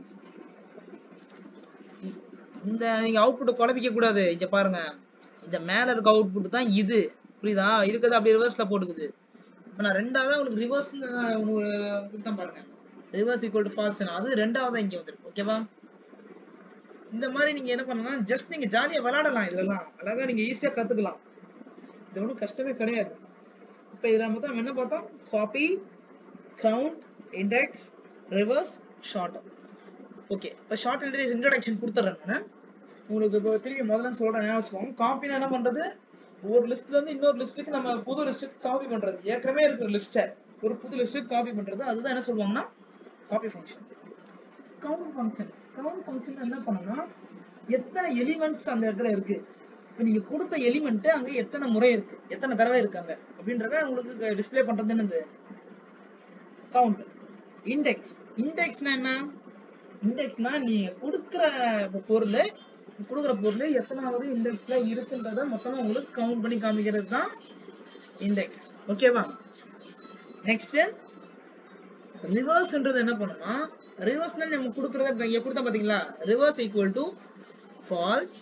[SPEAKER 1] இ- இந்த நீங்க அவுட்புட் குழப்பிக்க கூடாது இங்க பாருங்க இந்த மேல இருக்க அவுட்புட் தான் இது புரியுதா இருக்கிறது அப்படியே ரிவர்ஸ்ல போட்டுக்குது இப்ப நான் ரெண்டாவது உங்களுக்கு ரிவர்ஸ் கொடுத்தேன் பாருங்க ரிவர்ஸ் ஈக்குவல் டு ஃபால்ஸ் அது ரெண்டாவது இங்க வந்துருக்கு ஓகேவா இந்த மாதிரி நீங்க என்ன பண்ணலாம் ஜஸ்ட் நீங்க ஜாலியா விளையாடலாம் இதெல்லாம் அழகா நீங்க ஈஸியா கத்துக்கலாம் இது ஒன்றும் கஷ்டமே கிடையாது இப்ப இதுல மொத்தம் நம்ம என்ன பார்த்தோம் copy count index reverse sort okay இப்போ ஷார்ட் இன்ட்ரடியூஸ் இன்ட்ரடக்ஷன் கொடுத்துட்றேன் நான் உங்களுக்கு இப்போ திருப்பி முதல்ல சொல்றேன் ஞாபகம் வச்சுக்கோங்க காப்பினா என்ன பண்றது ஒரு லிஸ்ட்ல இருந்து இன்னொரு லிஸ்ட்டுக்கு நம்ம புது லிஸ்ட்டுக்கு காப்பி பண்றது ஏற்கனவே இருக்கிற லிஸ்ட்டை ஒரு புது லிஸ்ட்டுக்கு காப்பி பண்றது அதுதான் என்ன சொல்லுவாங்கன்னா copy function count function count function என்ன பண்ணணும்னா எத்தனை எலிமெண்ட்ஸ் அந்த இடத்துல இருக்கு இப்போ நீங்க கொடுத்த எலிமெண்ட் அங்க எத்தனை முறை இருக்கு எத்தனை தடவை இருக்காங்க அப்படின்றத உங்களுக்கு டிஸ்ப்ளே பண்றது என்னது கவுண்ட் இண்டெக்ஸ் இண்டெக்ஸ்னா என்ன இண்டெக்ஸ்னா நீங்க கொடுக்குற பொருள் கொடுக்குற பொருள் எத்தனாவது இண்டெக்ஸ்ல இருக்குன்றத மொத்தமா உங்களுக்கு கவுண்ட் பண்ணி காமிக்கிறது தான் இண்டெக்ஸ் ஓகேவா நெக்ஸ்ட் ரிவர்ஸ்ன்றது என்ன பண்ணும்னா ரிவர்ஸ்னா நம்ம கொடுக்குறத இப்ப இங்க கொடுத்தா பாத்தீங்களா reverse equal to false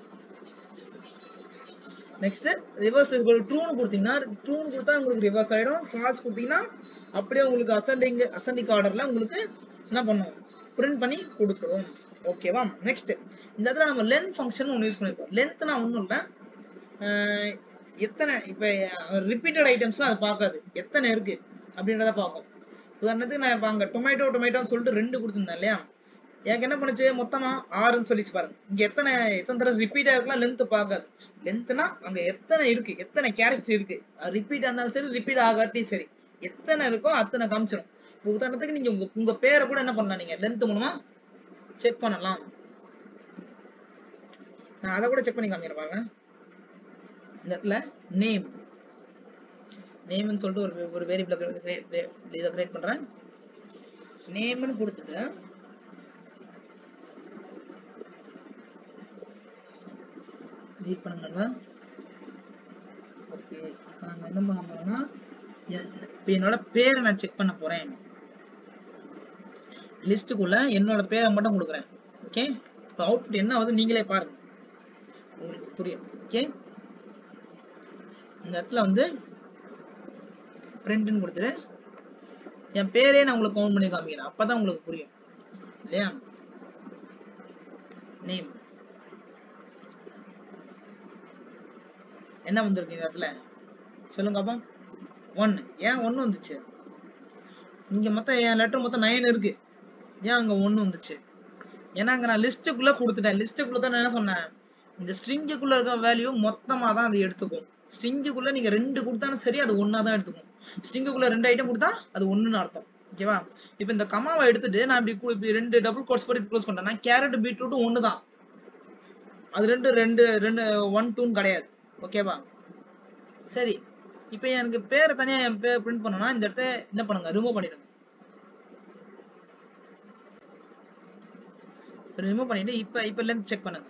[SPEAKER 1] next reverse equal ட்ரூன்னு கொடுத்தீங்கன்னா ட்ரூன்னு கொடுத்தா உங்களுக்கு ரிவர்ஸ் ஆயிடும் ஃபால்ஸ் கொடுத்தீங்கன்னா அப்படியே உங்களுக்கு அசெண்டிங் அசெண்டிங் ஆர்டர்ல உங்களுக்கு என்ன பண்ணும் பிரிண்ட் பண்ணி கொடுத்துரும் ஓகேவா நெக்ஸ்ட் இந்த இடத்துல நம்ம லென்த் ஃபங்க்ஷன் ஒன்று யூஸ் பண்ணிருக்கோம் லென்த்னா ஒன்றும் இல்லை எத்தனை இப்போ ரிப்பீட்டட் ஐட்டம்ஸ்லாம் அது பார்க்காது எத்தனை இருக்கு அப்படின்றத பார்க்கும் உதாரணத்துக்கு நான் இப்போ அங்கே டொமேட்டோ டொமேட்டோன்னு சொல்லிட்டு ரெண்டு கொடுத்துருந்தேன் இல்லையா எனக்கு என்ன பண்ணுச்சு மொத்தமா ஆறுன்னு சொல்லிச்சு பாருங்க இங்க எத்தனை எத்தனை தடவை ரிப்பீட் ஆயிருக்கலாம் லென்த் பார்க்காது லென்த்னா அங்க எத்தனை இருக்கு எத்தனை கேரக்டர் இருக்கு ரிப்பீட் இருந்தாலும் சரி ரிப்பீட் ஆகாட்டி சரி எத்தனை இருக்கோ அத்தனை காமிச்சிடும் இப்போ உதாரணத்துக்கு நீங்க உங்க உங்க பேரை கூட என்ன பண்ணலாம் நீங்க லென்த் மூலமா செக் பண்ணலாம் நான் அதை கூட செக் பண்ணி காமிக்கிறேன் பாருங்க இந்த இடத்துல நேம் நேம்னு சொல்லிட்டு ஒரு ஒரு வேரியபிள் இதை கிரியேட் பண்றேன் நேம்னு கொடுத்துட்டு வெயிட் பண்ணுங்க ஓகே இப்போ நாங்கள் என்ன பண்ண போறோம்னா இப்போ என்னோட பேரை நான் செக் பண்ண போறேன் லிஸ்ட்டுக்குள்ள என்னோட பேரை மட்டும் கொடுக்குறேன் ஓகே இப்போ அவுட்புட் என்ன ஆகுது நீங்களே பாருங்க உங்களுக்கு புரியும் ஓகே இந்த இடத்துல வந்து பிரிண்ட்னு கொடுத்துரு என் பேரே நான் உங்களுக்கு கவுண்ட் பண்ணி காமிக்கிறேன் அப்பதான் உங்களுக்கு புரியும் இல்லையா நேம் என்ன வந்திருக்கு இந்த இடத்துல சொல்லுங்க அப்பா ஒன்னு ஏன் ஒன்னு வந்துச்சு இங்க மொத்தம் என் லெட்டர் மொத்தம் நைன் இருக்கு ஏன் அங்க ஒன்னு வந்துச்சு ஏன்னா அங்க நான் லிஸ்ட்டுக்குள்ள கொடுத்துட்டேன் லிஸ்ட்டுக்குள்ள தான் நான் என்ன சொன்னேன் இந்த ஸ்ட்ரிங்குக்குள்ள இருக்க வேல்யூ மொத்தமா தான் அது எடுத்துக்கும் ஸ்ட்ரிங்குக்குள்ள நீங்க ரெண்டு கொடுத்தாலும் சரி அது ஒன்னா தான் எடுத்துக்கும் ஸ்ட்ரிங்குக்குள்ள ரெண்டு ஐட்டம் கொடுத்தா அது ஒண்ணுன்னு அர்த்தம் ஓகேவா இப்போ இந்த கமாவை எடுத்துட்டு நான் இப்படி கு- இப்படி ரெண்டு டபுள் கோர்ஸ் போட்டு க்ளோஸ் பண்றேன்னா கேரட் பீட்ரூட்டும் ஒன்று தான் அது ரெண்டு ரெண்டு ரெண்டு ஒன் டூன்னு கிடையாது ஓகேவா சரி இப்போ எனக்கு பேரை தனியா என் பேர் பிரிண்ட் பண்ணணும்னா இந்த இடத்த என்ன பண்ணுங்க ரிமூவ் பண்ணிடுங்க ரிமூவ் பண்ணிட்டு இப்போ இப்போ லென்த் செக் பண்ணுங்க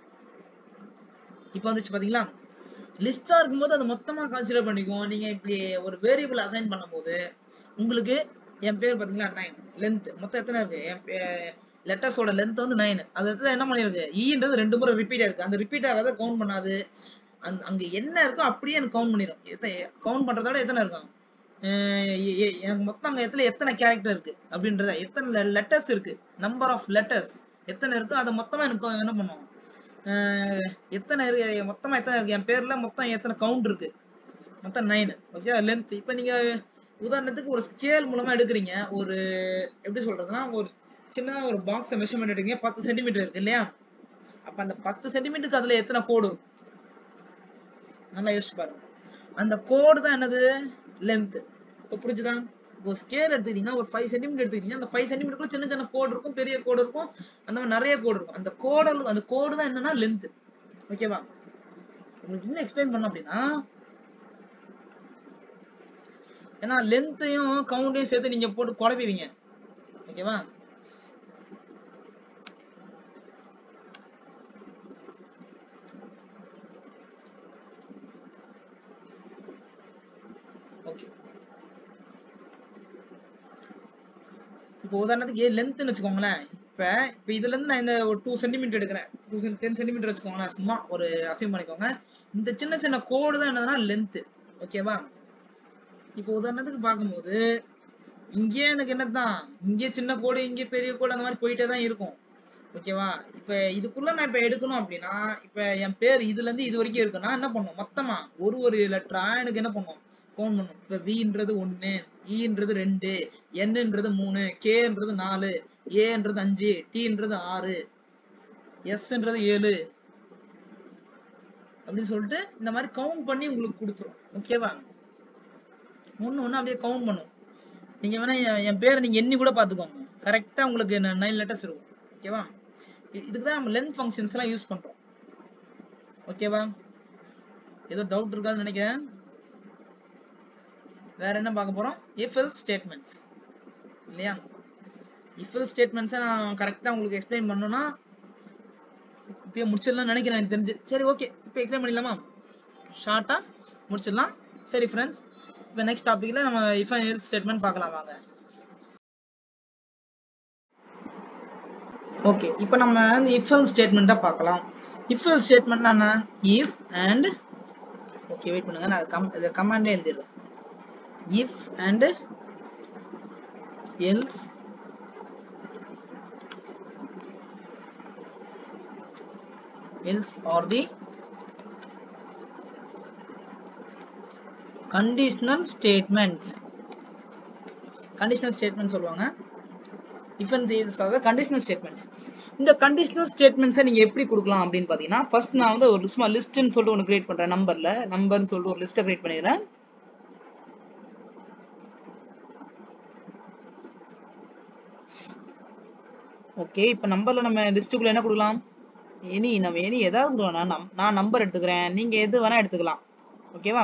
[SPEAKER 1] இப்போ வந்துச்சு பாத்தீங்களா லிஸ்டா இருக்கும்போது அது மொத்தமா கன்சிடர் பண்ணிக்கும் நீங்க இப்படி ஒரு வேரியபிள் அசைன் பண்ணும்போது உங்களுக்கு என் பேர் பாத்தீங்களா நைன் லென்த் மொத்தம் எத்தனை இருக்கு என் லெட்டர்ஸோட லென்த் வந்து நைன் அது இடத்துல என்ன பண்ணிருக்கு ஈன்றது ரெண்டு முறை ரிப்பீட் இருக்கு அந்த ரிப்பீட் ஆகாத கவுண்ட் பண்ணாது அங்க அங்க என்ன இருக்கோ அப்படியே எனக்கு கவுண்ட் பண்ணிடும் கவுண்ட் பண்றதோட எத்தனை இருக்கும் அஹ் எ- எ- எனக்கு மொத்தம் அங்க எத்தனை எத்தனை கேரக்டர் இருக்கு அப்படின்றத எத்தனை லெட்டர்ஸ் இருக்கு நம்பர் ஆஃப் லெட்டர்ஸ் எத்தனை இருக்கோ அதை மொத்தமா எனக்கு என்ன பண்ணும் அஹ் எத்தனை இருக்கு மொத்தமா எத்தனை இருக்கு என் பேர்ல மொத்தம் எத்தனை கவுண்ட் இருக்கு மொத்தம் நைன் ஓகே லென்த் இப்போ நீங்க உதாரணத்துக்கு ஒரு ஸ்கேல் மூலமா எடுக்கிறீங்க ஒரு எப்படி சொல்றதுன்னா ஒரு சின்னதா ஒரு பாக்ஸை மெஷர்மெண்ட் எடுக்கிறீங்க பத்து சென்டிமீட்டர் இருக்கு இல்லையா அப்ப அந்த பத்து சென்டிமீட்டருக்கு அதுல எத்தனை கோடு இருக்கும் நல்லா யோசிச்சு பாருங்க அந்த கோடு தான் என்னது லென்த் இப்போ புரிஞ்சுதா இப்போ ஸ்கேல் எடுத்துக்கிட்டீங்கன்னா ஒரு ஃபைவ் சென்டிமீட்டர் எடுத்துக்கிட்டீங்கன்னா அந்த ஃபைவ் சென்டிமீட்டருக்குள்ள சின்ன சின்ன கோடு இருக்கும் பெரிய கோடு இருக்கும் அந்த மாதிரி நிறைய கோடு இருக்கும் அந்த கோடு அந்த கோடு தான் என்னன்னா லென்த் ஓகேவா உங்களுக்கு இன்னும் எக்ஸ்பிளைன் பண்ணோம் அப்படின்னா ஏன்னா லென்த்தையும் கவுண்டையும் சேர்த்து நீங்க போட்டு குழப்பிவீங்க ஓகேவா ஓகே இப்போ உதாரணத்துக்கு லென்த்னு வச்சுக்கோங்களேன் இப்ப இப்ப இதுல இருந்து நான் இந்த ஒரு டூ சென்டிமீட்டர் எடுக்கிறேன் டூ டென் சென்டிமீட்டர் வச்சுக்கோங்களேன் சும்மா ஒரு அசைவ் பண்ணிக்கோங்க இந்த சின்ன சின்ன கோடு தான் என்னதுன்னா லென்த் ஓகேவா இப்போ உதாரணத்துக்கு பார்க்கும்போது இங்கே எனக்கு என்னதான் இங்கே சின்ன கோடு இங்கே பெரிய கோடு அந்த மாதிரி போயிட்டே தான் இருக்கும் ஓகேவா இப்ப இதுக்குள்ள நான் இப்ப எடுக்கணும் அப்படின்னா இப்ப என் பேர் இதுல இருந்து இது வரைக்கும் இருக்குன்னா என்ன பண்ணும் மொத்தமா ஒரு ஒரு லெட்டரா எனக்கு என்ன பண்ணும் கவுண்ட் பண்ணும் இப்ப வின்றது ஒண்ணு ஈன்றது ரெண்டு என்னன்றது மூணு கேன்றது நாலு ஏன்றது அஞ்சு டீன்றது ஆறு எஸ்ன்றது ஏழு அப்படின்னு சொல்லிட்டு இந்த மாதிரி கவுண்ட் பண்ணி உங்களுக்கு கொடுத்துரும் ஓகேவா ஒண்ணு ஒண்ணு அப்படியே கவுண்ட் பண்ணும் நீங்க வேணா என் என் பேரை நீங்க எண்ணி கூட பாத்துக்கோங்க கரெக்டா உங்களுக்கு நைன் லெட்டர்ஸ் இருக்கும் ஓகேவா இ- இதுக்கு தான் நம்ம லென்த் ஃபங்க்ஷன்ஸ் எல்லாம் யூஸ் பண்றோம் ஓகேவா ஏதோ டவுட் இருக்காதுன்னு நினைக்கிறேன் வேற என்ன பார்க்க போறோம் if else ஸ்டேட்மெண்ட்ஸ் இல்லையா if else ஸ்டேட்மெண்ட்ஸை நான் கரெக்டா உங்களுக்கு எக்ஸ்பிளைன் பண்ணணும்னா இப்பயே முடிச்சிடலாம் நினைக்கிறேன் எனக்கு தெரிஞ்சு சரி ஓகே இப்போ எக்ஸ்பிளைன் பண்ணிடலாமா ஷார்ட்டா முடிச்சிடலாம் சரி ஃப்ரெண்ட்ஸ் இப்போ நெக்ஸ்ட் டாபிக்ல நம்ம if and else ஸ்டேட்மெண்ட் பார்க்கலாம் வாங்க ஓகே இப்போ நம்ம இந்த if else ஸ்டேட்மெண்ட் தான் பார்க்கலாம் if else ஸ்டேட்மெண்ட் என்ன if and ஓகே வெயிட் பண்ணுங்க நான் கம் இதை கமாண்டே எழுதிடுறேன் if and else else are the conditional statements conditional statements சொல்லுவாங்க if and else are the conditional statements இந்த conditional statements நீங்க எப்படி கொடுக்கலாம் அப்படின்னு பாத்தீங்கன்னா ஃபர்ஸ்ட் நான் வந்து ஒரு சும்மா லிஸ்ட்னு சொல்லிட்டு ஒன்று கிரியேட் பண்றேன் நம்பர்ல நம்பர்னு சொல்லிட்டு ஒரு லிஸ்ட்டை கிரியேட் பண்ணிடுறேன் ஓகே இப்போ நம்பர்ல நம்ம லிஸ்ட்டுக்குள்ள என்ன கொடுக்கலாம் எனி நம்ம எனி ஏதாவது கொடுக்கலாம் நான் நான் நம்பர் எடுத்துக்கிறேன் நீங்க எது வேணா எடுத்துக்கலாம் ஓகேவா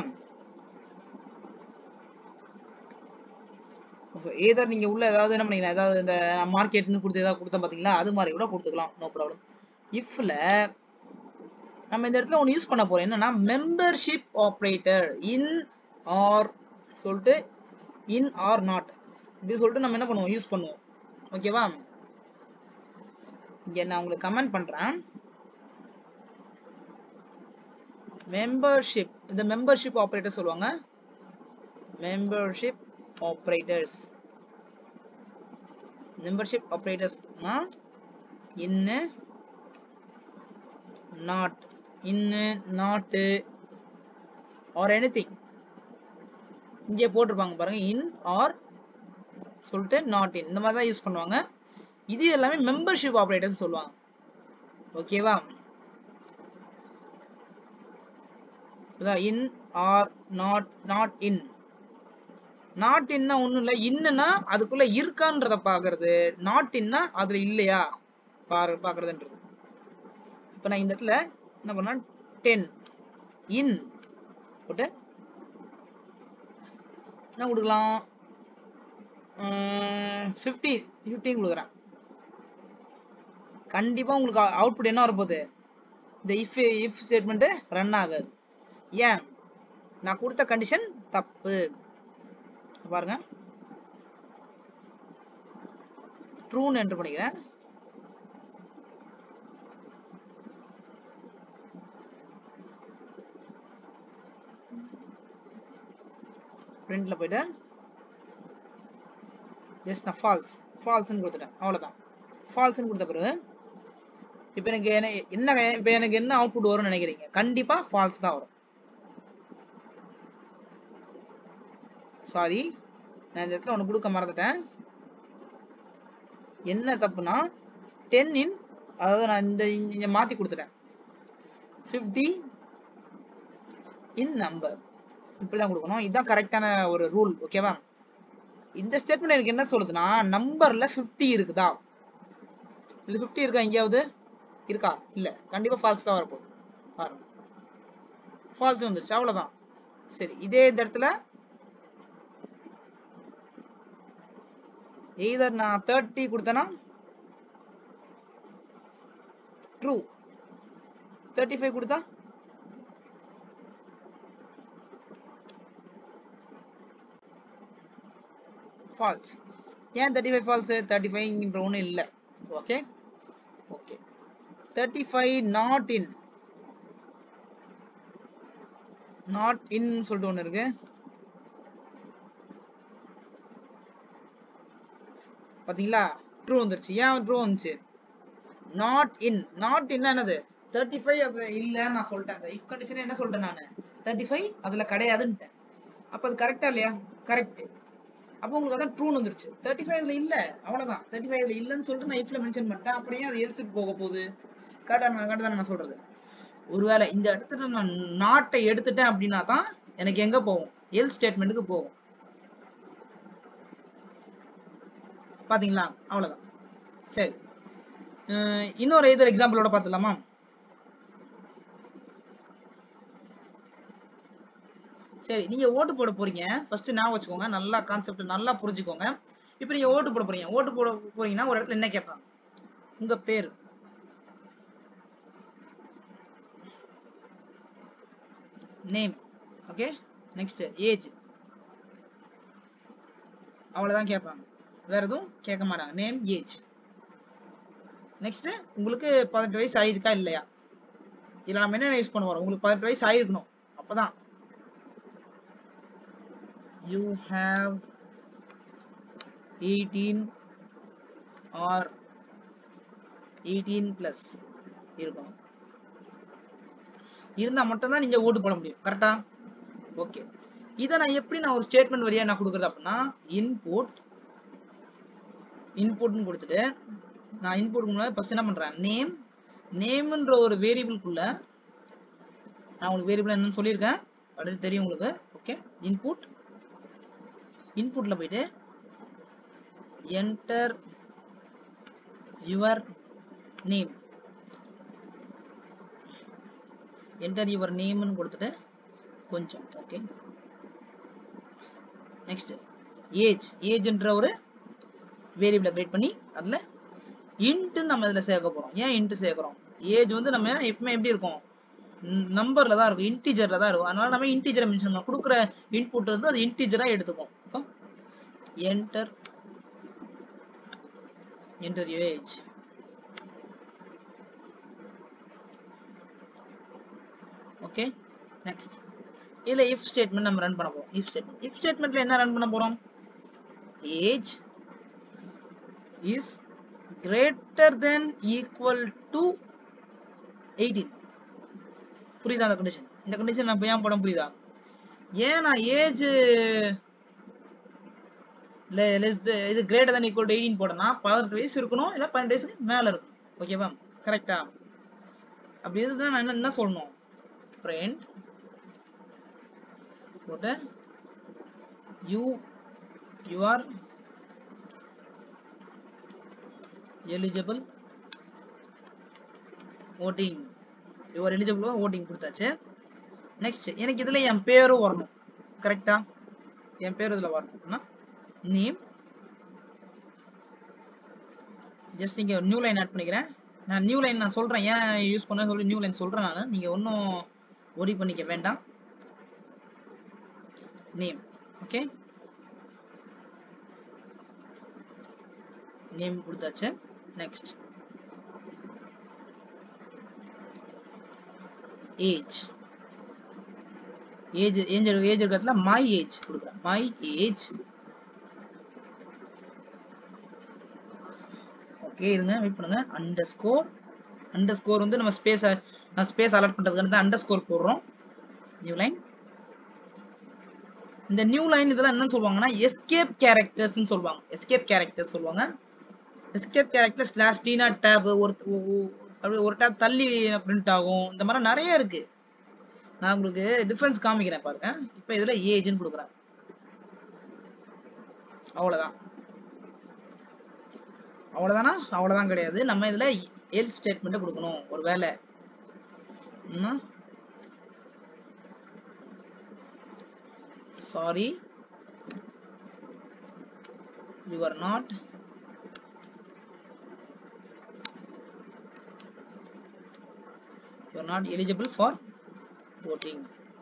[SPEAKER 1] ஏதர் நீங்க உள்ள ஏதாவது என்ன பண்ணீங்களா ஏதாவது இந்த மார்க்கெட்னு கொடுத்து ஏதாவது கொடுத்தேன் பாத்தீங்களா அது மாதிரி கூட கொடுத்துக்கலாம் நோ ப்ராப்ளம் இஃப்ல நம்ம இந்த இடத்துல ஒன்று யூஸ் பண்ண போறோம் என்னன்னா மெம்பர்ஷிப் ஆப்ரேட்டர் இன் ஆர் சொல்லிட்டு இன் ஆர் நாட் இப்படி சொல்லிட்டு நம்ம என்ன பண்ணுவோம் யூஸ் பண்ணுவோம் ஓகேவா இங்க நான் உங்களுக்கு கமெண்ட் பண்றேன் மெம்பர்ஷிப் இந்த மெம்பர்ஷிப் ஆப்ரேட்டர் சொல்லுவாங்க மெம்பர்ஷிப் ஆப்ரேட்டர்ஸ் மெம்பர்ஷிப் ஆப்ரேட்டர்ஸ்னா இன்னு நாட் இன்னு நாட்டு ஆர் எனிதிங் இங்கே போட்டிருப்பாங்க பாருங்க இன் ஆர் சொல்லிட்டு நாட் இன் இந்த மாதிரி தான் யூஸ் பண்ணுவாங்க இது எல்லாமே மெம்பர்ஷிப் ஆப்ரேட்டர்ஸ் சொல்லுவாங்க ஓகேவா in or not not in not இன்னா ஒண்ணும் இல்ல இன்னுனா அதுக்குள்ள இருக்கான்றத பாக்குறது நாட் இன்னா அதுல இல்லையா பாரு பாக்குறதுன்றது இப்ப நான் இந்த இடத்துல என்ன பண்ணா டென் இன் போட்டு என்ன கொடுக்கலாம் ஃபிஃப்டி ஃபிஃப்டின் கொடுக்குறேன் கண்டிப்பா உங்களுக்கு அவுட்புட் என்ன வரப்போகுது இந்த இஃப் இஃப் ஸ்டேட்மெண்ட் ரன் ஆகாது ஏன் நான் கொடுத்த கண்டிஷன் தப்பு பாருங்க ட்ரூன்னு என்டர் பண்ணிக்கிறேன் பிரிண்ட்ல போயிட்டு ஜஸ்ட் நான் ஃபால்ஸ் ஃபால்ஸ்னு கொடுத்துட்டேன் அவ்வளோதான் ஃபால்ஸ்னு கொடுத்த பிறகு இப்போ எனக்கு என்ன என்ன இப்போ எனக்கு என்ன அவுட்புட் வரும்னு நினைக்கிறீங்க கண்டிப்பா ஃபால்ஸ் தான் வரும் சாரி நான் இந்த இடத்துல ஒன்று கொடுக்க மறந்துட்டேன் என்ன தப்புனா டென் இன் அதாவது நான் இந்த இங்க மாத்தி கொடுத்துட்டேன் ஃபிஃப்டி இன் நம்பர் இப்படிதான் கொடுக்கணும் இதுதான் கரெக்டான ஒரு ரூல் ஓகேவா இந்த ஸ்டேட்மெண்ட் எனக்கு என்ன சொல்லுதுன்னா நம்பர்ல ஃபிஃப்டி இருக்குதா இது ஃபிஃப்டி இருக்கா எங்கேயாவது இருக்கா இல்ல கண்டிப்பா ஃபால்ஸ் தான் வரப்போகுது பாருங்க ஃபால்ஸ் வந்துருச்சு அவ்வளவுதான் சரி இதே இந்த இடத்துல எய்தர் நான் தேர்ட்டி கொடுத்தேன்னா ட்ரூ தேர்ட்டி ஃபைவ் கொடுத்தா ஃபால்ஸ் ஏன் தேர்ட்டி ஃபைவ் ஃபால்ஸ் தேர்ட்டி ஃபைவ்ன்ற ஒன்றும் இல்லை okay okay thirty five not in not in சொல்லிட்டு ஒன்று இருக்கு பாத்தீங்களா ட்ரூ வந்துருச்சு ஏன் ட்ரூ வந்துச்சு நாட் இன் நாட் இன் என்னது தேர்ட்டி ஃபைவ் அது இல்ல நான் சொல்லிட்டேன் அந்த இஃப் கண்டிஷன் என்ன சொல்லிட்டேன் நான் தேர்ட்டி ஃபைவ் அதுல கிடையாதுன்ட்டேன் அப்ப அது கரெக்டா இல்லையா கரெக்ட் அப்போ உங்களுக்கு அதான் ட்ரூன்னு வந்துருச்சு தேர்ட்டி ஃபைவ்ல இல்ல அவ்வளவுதான் தேர்ட்டி ஃபைவ்ல இல்லைன்னு சொல்லிட்டு நான் இஃப்ல மென்ஷன் பண்ணிட்டேன் அப்புறம் ஏன் அது எரிச்சுட்டு போக போகுது கரெக்டா நான் கரெக்டா நான் சொல்றது ஒருவேளை இந்த இடத்துல நான் நாட்டை எடுத்துட்டேன் அப்படின்னா தான் எனக்கு எங்க போகும் எல் ஸ்டேட்மெண்ட்டுக்கு போகும் பாத்தீங்களா அவ்வளவுதான் சரி அஹ் இன்னொரு எதிர் எக்ஸாம்பிளோட பார்த்துலாமா சரி நீங்க ஓட்டு போட போறீங்க ஃபர்ஸ்ட் ஞாபகம் வச்சுக்கோங்க நல்லா கான்செப்ட் நல்லா புரிஞ்சுக்கோங்க இப்போ நீங்க ஓட்டு போட போறீங்க ஓட்டு போட போறீங்கன்னா ஒரு இடத்துல என்ன கேட்பாங்க உங்க பேர் நேம் ஓகே நெக்ஸ்ட் ஏஜ் அவ்வளவுதான் கேட்பாங்க வேற எதுவும் கேட்க மாட்டாங்க நேம் ஏஜ் நெக்ஸ்ட் உங்களுக்கு பதினெட்டு வயசு ஆயிருக்கா இல்லையா இதுல நம்ம என்ன யூஸ் பண்ண வரோம் உங்களுக்கு பதினெட்டு வயசு ஆயிருக்கணும் அப்பதான் you have eighteen or eighteen plus இருக்கணும் இருந்தா மட்டும்தான் நீங்க ஓட்டு போட முடியும் கரெக்டா ஓகே இதை நான் எப்படி நான் ஒரு ஸ்டேட்மெண்ட் வழியா நான் கொடுக்குறது அப்படின்னா இன்புட் இன்புட்னு கொடுத்துட்டு நான் இன்புட் முன்னாடி ஃபர்ஸ்ட் என்ன பண்றேன் நேம் நேம்ன்ற ஒரு வேரியபிள்குள்ள நான் உங்களுக்கு வேரியபிள் என்னன்னு சொல்லியிருக்கேன் ஆல்ரெடி தெரியும் உங்களுக்கு ஓகே இன்புட் இன்புட்ல போயிட்டு enter your name enter your நேம்னு கொடுத்துட்டு கொஞ்சம் ஓகே நெக்ஸ்ட் ஏஜ் ஏஜ்ன்ற ஒரு வேரியபிளை கிரியேட் பண்ணி அதுல இன்ட்டு நம்ம இதுல சேர்க்க போறோம் ஏன் இன்ட்டு சேர்க்கிறோம் ஏஜ் வந்து நம்ம எப்பவுமே எப்படி இருக்கும் நம்பர்ல தான் இருக்கும் இன்டிஜர்ல தான் இருக்கும் அதனால நம்ம இன்டிஜரை மென்ஷன் பண்ணணும் கொடுக்குற இன்புட் வந்து அது இன்டிஜரா எடுத்துக்கும் இப்போ enter enter age okay next இதுல இஃப் ஸ்டேட்மெண்ட் நம்ம ரன் பண்ண போறோம் இஃப் ஸ்டேட்மெண்ட் இஃப் ஸ்டேட்மெண்ட்ல என்ன ரன் பண்ண போறோம் age is greater than equal to eighteen புரியுதா அந்த கண்டிஷன் இந்த கண்டிஷன் நான் ஏன் போட புரியுதா ஏன் நான் ஏஜ் லெஸ் இது greater than equal to eighteen போட்டேன்னா பதினெட்டு வயசு இருக்கணும் இல்லை பன்னெண்டு வயசுக்கு மேல இருக்கும் ஓகேவா கரெக்டா அப்படி இருந்தா நான் என்ன என்ன சொல்லணும் print போட்டு you you are eligible voting you are eligible for voting கொடுத்தாச்சு நெக்ஸ்ட் எனக்கு இதுல என் பேரும் வரணும் கரெக்டா என் பேர் இதுல வரணும்னா நேம் ஜஸ்ட் நீங்க நியூ லைன் ஆட் பண்ணிக்கிறேன் நான் நியூ லைன் நான் சொல்றேன் ஏன் யூஸ் பண்ண சொல்லி நியூ லைன் சொல்றேன் நான் நீங்க ஒன்றும் ஒரி பண்ணிக்க வேண்டாம் நேம் ஓகே நேம் கொடுத்தாச்சு next age age age age இருக்கிறதுல மை ஏஜ் கொடுக்குறேன் மை ஏஜ் ஓகே இருங்க வெயிட் பண்ணுங்க அண்டர் ஸ்கோர் அண்டர் ஸ்கோர் வந்து நம்ம ஸ்பேஸ் நான் ஸ்பேஸ் அலர்ட் பண்றதுக்கு தான் அண்டர் ஸ்கோர் போடுறோம் நியூ லைன் இந்த நியூ லைன் இதெல்லாம் என்ன சொல்லுவாங்கன்னா எஸ்கேப் கேரக்டர்ஸ்னு சொல்லுவாங்க எஸ்கேப் கேரக்டர்ஸ் சொல்லுவாங்க எஸ்கேப் கேரக்டர் ஸ்லாஷ் டீனா டேப் ஒரு அப்படியே ஒரு டேப் தள்ளி பிரிண்ட் ஆகும் இந்த மாதிரி நிறைய இருக்கு நான் உங்களுக்கு டிஃபரன்ஸ் காமிக்கிறேன் பாருங்க இப்போ இதுல ஏஜ்னு கொடுக்குறேன் அவ்வளவுதான் அவ்வளவுதானா அவ்வளவுதான் கிடையாது நம்ம இதுல எல் ஸ்டேட்மெண்ட் கொடுக்கணும் ஒரு வேலை sorry you are not you are not eligible for voting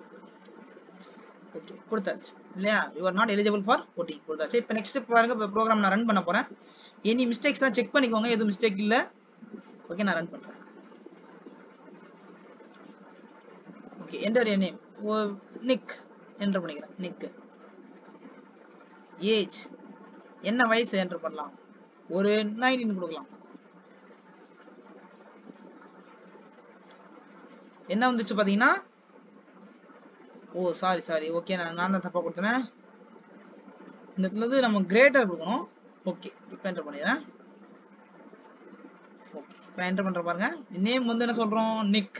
[SPEAKER 1] okay கொடுத்தாச்சு இல்லையா you are not eligible for voting கொடுத்தாச்சு இப்போ நெக்ஸ்ட் பாருங்க இப்போ ப்ரோக்ராம் நான் ரன் பண்ண போறேன் எனி மிஸ்டேக்ஸ்லாம் செக் பண்ணிக்கோங்க எதுவும் மிஸ்டேக் இல்லை ஓகே நான் ரன் பண்றேன் ஓகே என்டர் என் நேம் நிக் என்டர் பண்ணிக்கிறேன் நிக் ஏஜ் என்ன வயசு என்டர் பண்ணலாம் ஒரு நைன்டீன் கொடுக்கலாம் என்ன வந்துச்சு பாத்தீங்கன்னா ஓ சாரி சாரி ஓகே நான் நான் தான் தப்பா கொடுத்தேன் இந்த இடத்துல இருந்து நம்ம கிரேட்டர் கொடுக்கணும் ஓகே இப்போ என்டர் பண்ணிடுறேன் ஓகே இப்போ என்டர் பண்ற பாருங்க நேம் வந்து என்ன சொல்றோம் நிக்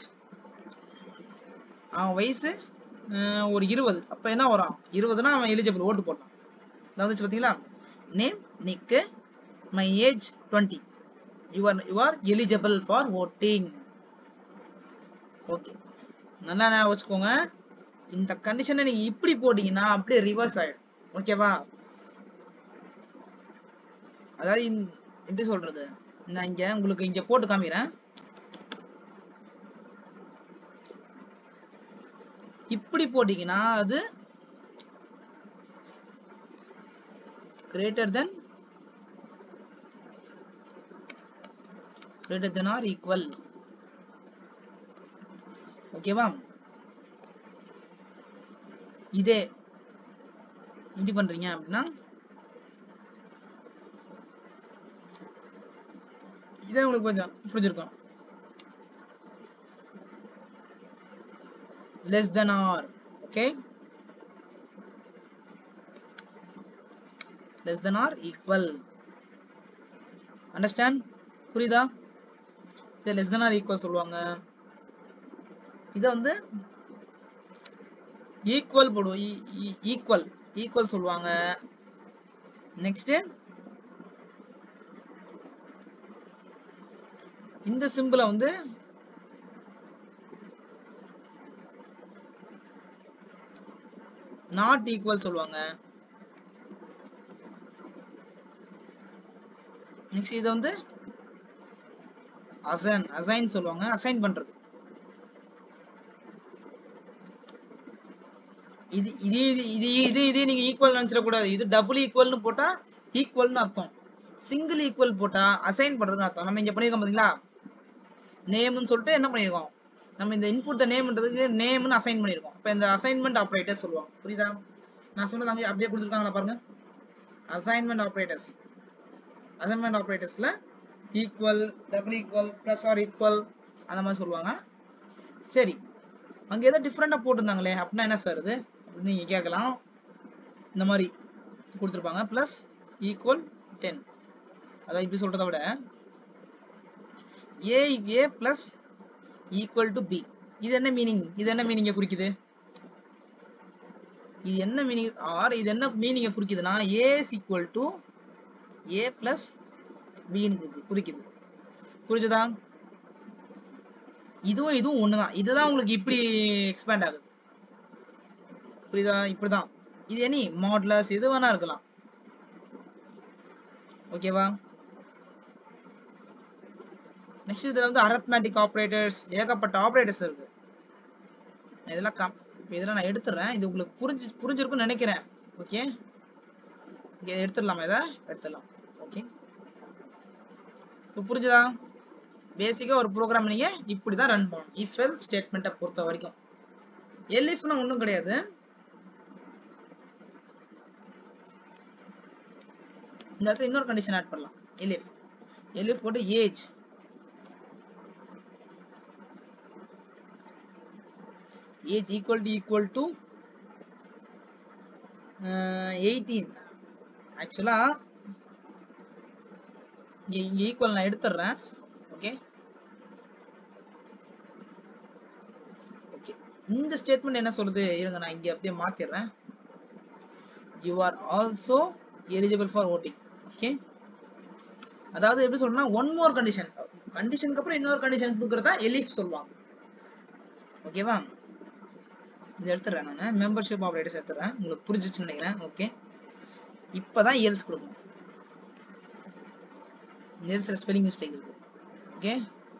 [SPEAKER 1] அவன் வயசு அஹ், ஒரு இருபது அப்போ என்ன வரும் இருபதுனா அவன் எலிஜிபிள் ஓட்டு போட்டான் இதான் வந்துச்சு பார்த்தீங்களா name Nick my age twenty you are you are eligible for voting okay நல்லா ஞாபகம் வச்சுக்கோங்க இந்த கண்டிஷனை நீங்க இப்படி போட்டீங்கன்னா அப்படியே ரிவர்ஸ் ஆயிடும் ஓகேவா அதாவது இந்த- எப்படி சொல்றது நான் இங்க உங்களுக்கு இங்க போட்டு காமிக்கிறேன் இப்படி போட்டீங்கன்னா அது greater than greater than or equal ஓகேவா இதே எப்படி பண்றீங்க அப்படின்னா இதே உங்களுக்கு கொஞ்சம் புரிஞ்சிருக்கும் less than or okay less than or equal understand புரியுதா இது less than or equal சொல்லுவாங்க இத வந்து ஈக்குவல் போடுவோம் ஈக்குவல் ஈக்குவல் சொல்லுவாங்க நெக்ஸ்ட் இந்த சிம்பிளை வந்து நாட் ஈக்குவல் சொல்லுவாங்க நெக்ஸ்ட் இது வந்து அசைன் அசைன் சொல்லுவாங்க அசைன் பண்றது இது இது இது இது இது இது நீங்க ஈக்குவல் நினைச்சிடக்கூடாது இது டபுள் ஈக்குவல்னு போட்டா ஈக்குவல்னு அர்த்தம் சிங்கிள் ஈக்குவல் போட்டா அசைன் பண்றதுன்னு அர்த்தம் நம்ம இங்க பண்ணிருக்கோம் பாத்தீங்களா நேம்னு சொல்லிட்டு என்ன பண்ணிருக்கோம் நம்ம இந்த இன்புட் த நேம்ன்றதுக்கு நேம்னு அசைன் பண்ணிருக்கோம் அப்ப இந்த அசைன்மெண்ட் ஆபரேட்டர் சொல்லுவாங்க புரியுதா நான் சொன்னது அங்கே அப்படியே கொடுத்துருக்காங்களா பாருங்க அசைன்மெண்ட் ஆபரேட்டர்ஸ் அசைன்மெண்ட் ஆபரேட்டர்ஸ்ல equal double equal plus or equal அந்த மாதிரி சொல்லுவாங்க சரி அங்க ஏதோ டிஃப்ரெண்டா போட்டிருந்தாங்களே அப்படின்னா என்ன சார் இது அப்படின்னு நீங்க கேட்கலாம் இந்த மாதிரி கொடுத்துருப்பாங்க பிளஸ் ஈக்குவல் டென் அதாவது இப்படி சொல்றதை விட A A plus equal to B இது என்ன மீனிங் இது என்ன மீனிங்க குறிக்குது இது என்ன மீனிங் ஆர் இது என்ன மீனிங்க குறிக்குதுன்னா A is equal to A plus பின்னு குறிக்குது புரிஞ்சுதா இதுவும் இதுவும் ஒண்ணுதான் இதுதான் உங்களுக்கு இப்படி எக்ஸ்பேண்ட் ஆகுது புரியுதா இப்படிதான் இது எனி மாடலஸ் எது வேணா இருக்கலாம் ஓகேவா நெக்ஸ்ட் இதுல வந்து அரத்மேட்டிக் ஆபரேட்டர்ஸ் ஏகப்பட்ட ஆபரேட்டர்ஸ் இருக்கு இதெல்லாம் கம் இப்போ இதெல்லாம் நான் எடுத்துறேன் இது உங்களுக்கு புரிஞ்சு புரிஞ்சிருக்கும்னு நினைக்கிறேன் ஓகே இங்க எடுத்துடலாமா இதை எடுத்துடலாம் ஓகே இப்போ புரிஞ்சுதா பேசிக்கா ஒரு ப்ரோக்ராம் நீங்க இப்படிதான் ரன் பண்ணணும் இஃப் எல் ஸ்டேட்மெண்ட்டை பொறுத்த வரைக்கும் எல்இஃப்னா ஒன்றும் கிடையாது இந்த இடத்துல இன்னொரு கண்டிஷன் ஆட் பண்ணலாம் எலிஃப் எலிஃப் போட்டு age age equal to equal to eighteen ஆக்சுவலா இங்க இங்க ஈக்குவல் நான் எடுத்துடுறேன் ஓகே ஓகே இந்த ஸ்டேட்மெண்ட் என்ன சொல்லுது இருங்க நான் இங்க அப்படியே மாத்திடுறேன் you are also eligible for voting okay அதாவது எப்படி சொல்லணும்னா ஒன் மோர் கண்டிஷன் கண்டிஷனுக்கு அப்புறம் இன்னொரு கண்டிஷன் கொடுக்கறதா எலிஃப் சொல்லுவாங்க ஓகேவா இது எடுத்துறேன் நான் மெம்பர்ஷிப் ஆபரேட்டர்ஸ் எடுத்துறேன் உங்களுக்கு புரிஞ்சிச்சுன்னு நினைக்கிறேன் ஓகே இப்பதான் எல்ஸ் கொடுக்கணும் எல்ஸ்ல ஸ்பெல்லிங் மிஸ்டேக் இருக்கு ஓகே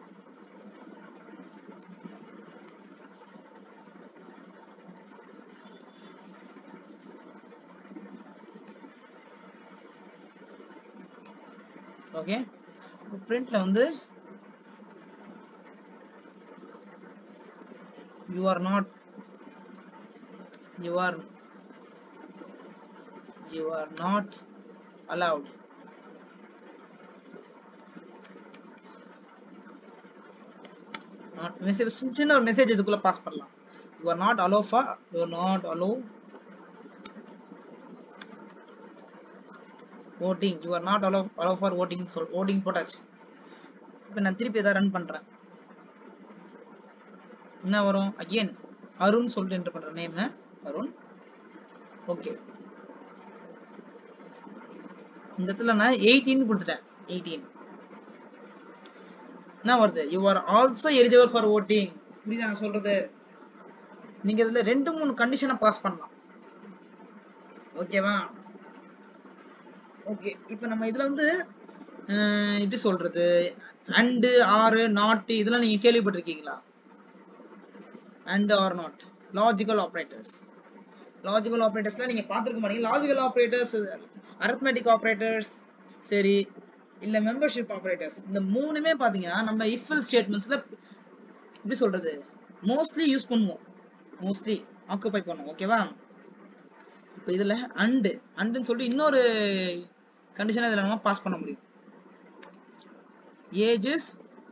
[SPEAKER 1] ஓகே பிரிண்ட்ல வந்து you are not you are you are not allowed message சின்ன ஒரு மெசேஜ் இதுக்குள்ள பாஸ் பண்ணலாம் you are not allow for you are not allow voting you are not allow allow for voting சொல் voting போட்டாச்சு இப்போ நான் திருப்பி எதாவது ரன் பண்றேன் என்ன வரும் அகைன் அருண் சொல்லிட்டு என்டர் பண்றேன் நேம் அருண் ஓகே இந்த இடத்துல நான் எயிட்டீன் கொடுத்துட்டேன் எயிட்டீன் என்ன வருது you are also eligible for voting புரியுதா நான் சொல்றது நீங்க இதுல ரெண்டு மூணு கண்டிஷனை பாஸ் பண்ணலாம் ஓகேவா ஓகே இப்போ நம்ம இதுல வந்து அஹ், எப்படி சொல்றது அண்டு ஆறு நாட் இதெல்லாம் நீங்க கேள்விப்பட்டிருக்கீங்களா and or not logical operators logical ஆப்ரேட்டர்ஸ்ல நீங்க பார்த்துருக்க மாட்டீங்க லாஜிக்கல் ஆப்ரேட்டர்ஸ் அரித்மெட்டிக் ஆப்ரேட்டர்ஸ் சரி இல்ல மெம்பர்ஷிப் ஆப்ரேட்டர்ஸ் இந்த மூணுமே பாத்தீங்கன்னா நம்ம இஃபல் ஸ்டேட்மெண்ட்ஸ்ல எப்படி சொல்றது மோஸ்ட்லி யூஸ் பண்ணுவோம் மோஸ்ட்லி ஆக்குபை பண்ணுவோம் ஓகேவா இப்போ இதுல அண்டு அண்டுன்னு சொல்லிட்டு இன்னொரு கண்டிஷனை இதுல நம்ம பாஸ் பண்ண முடியும் age is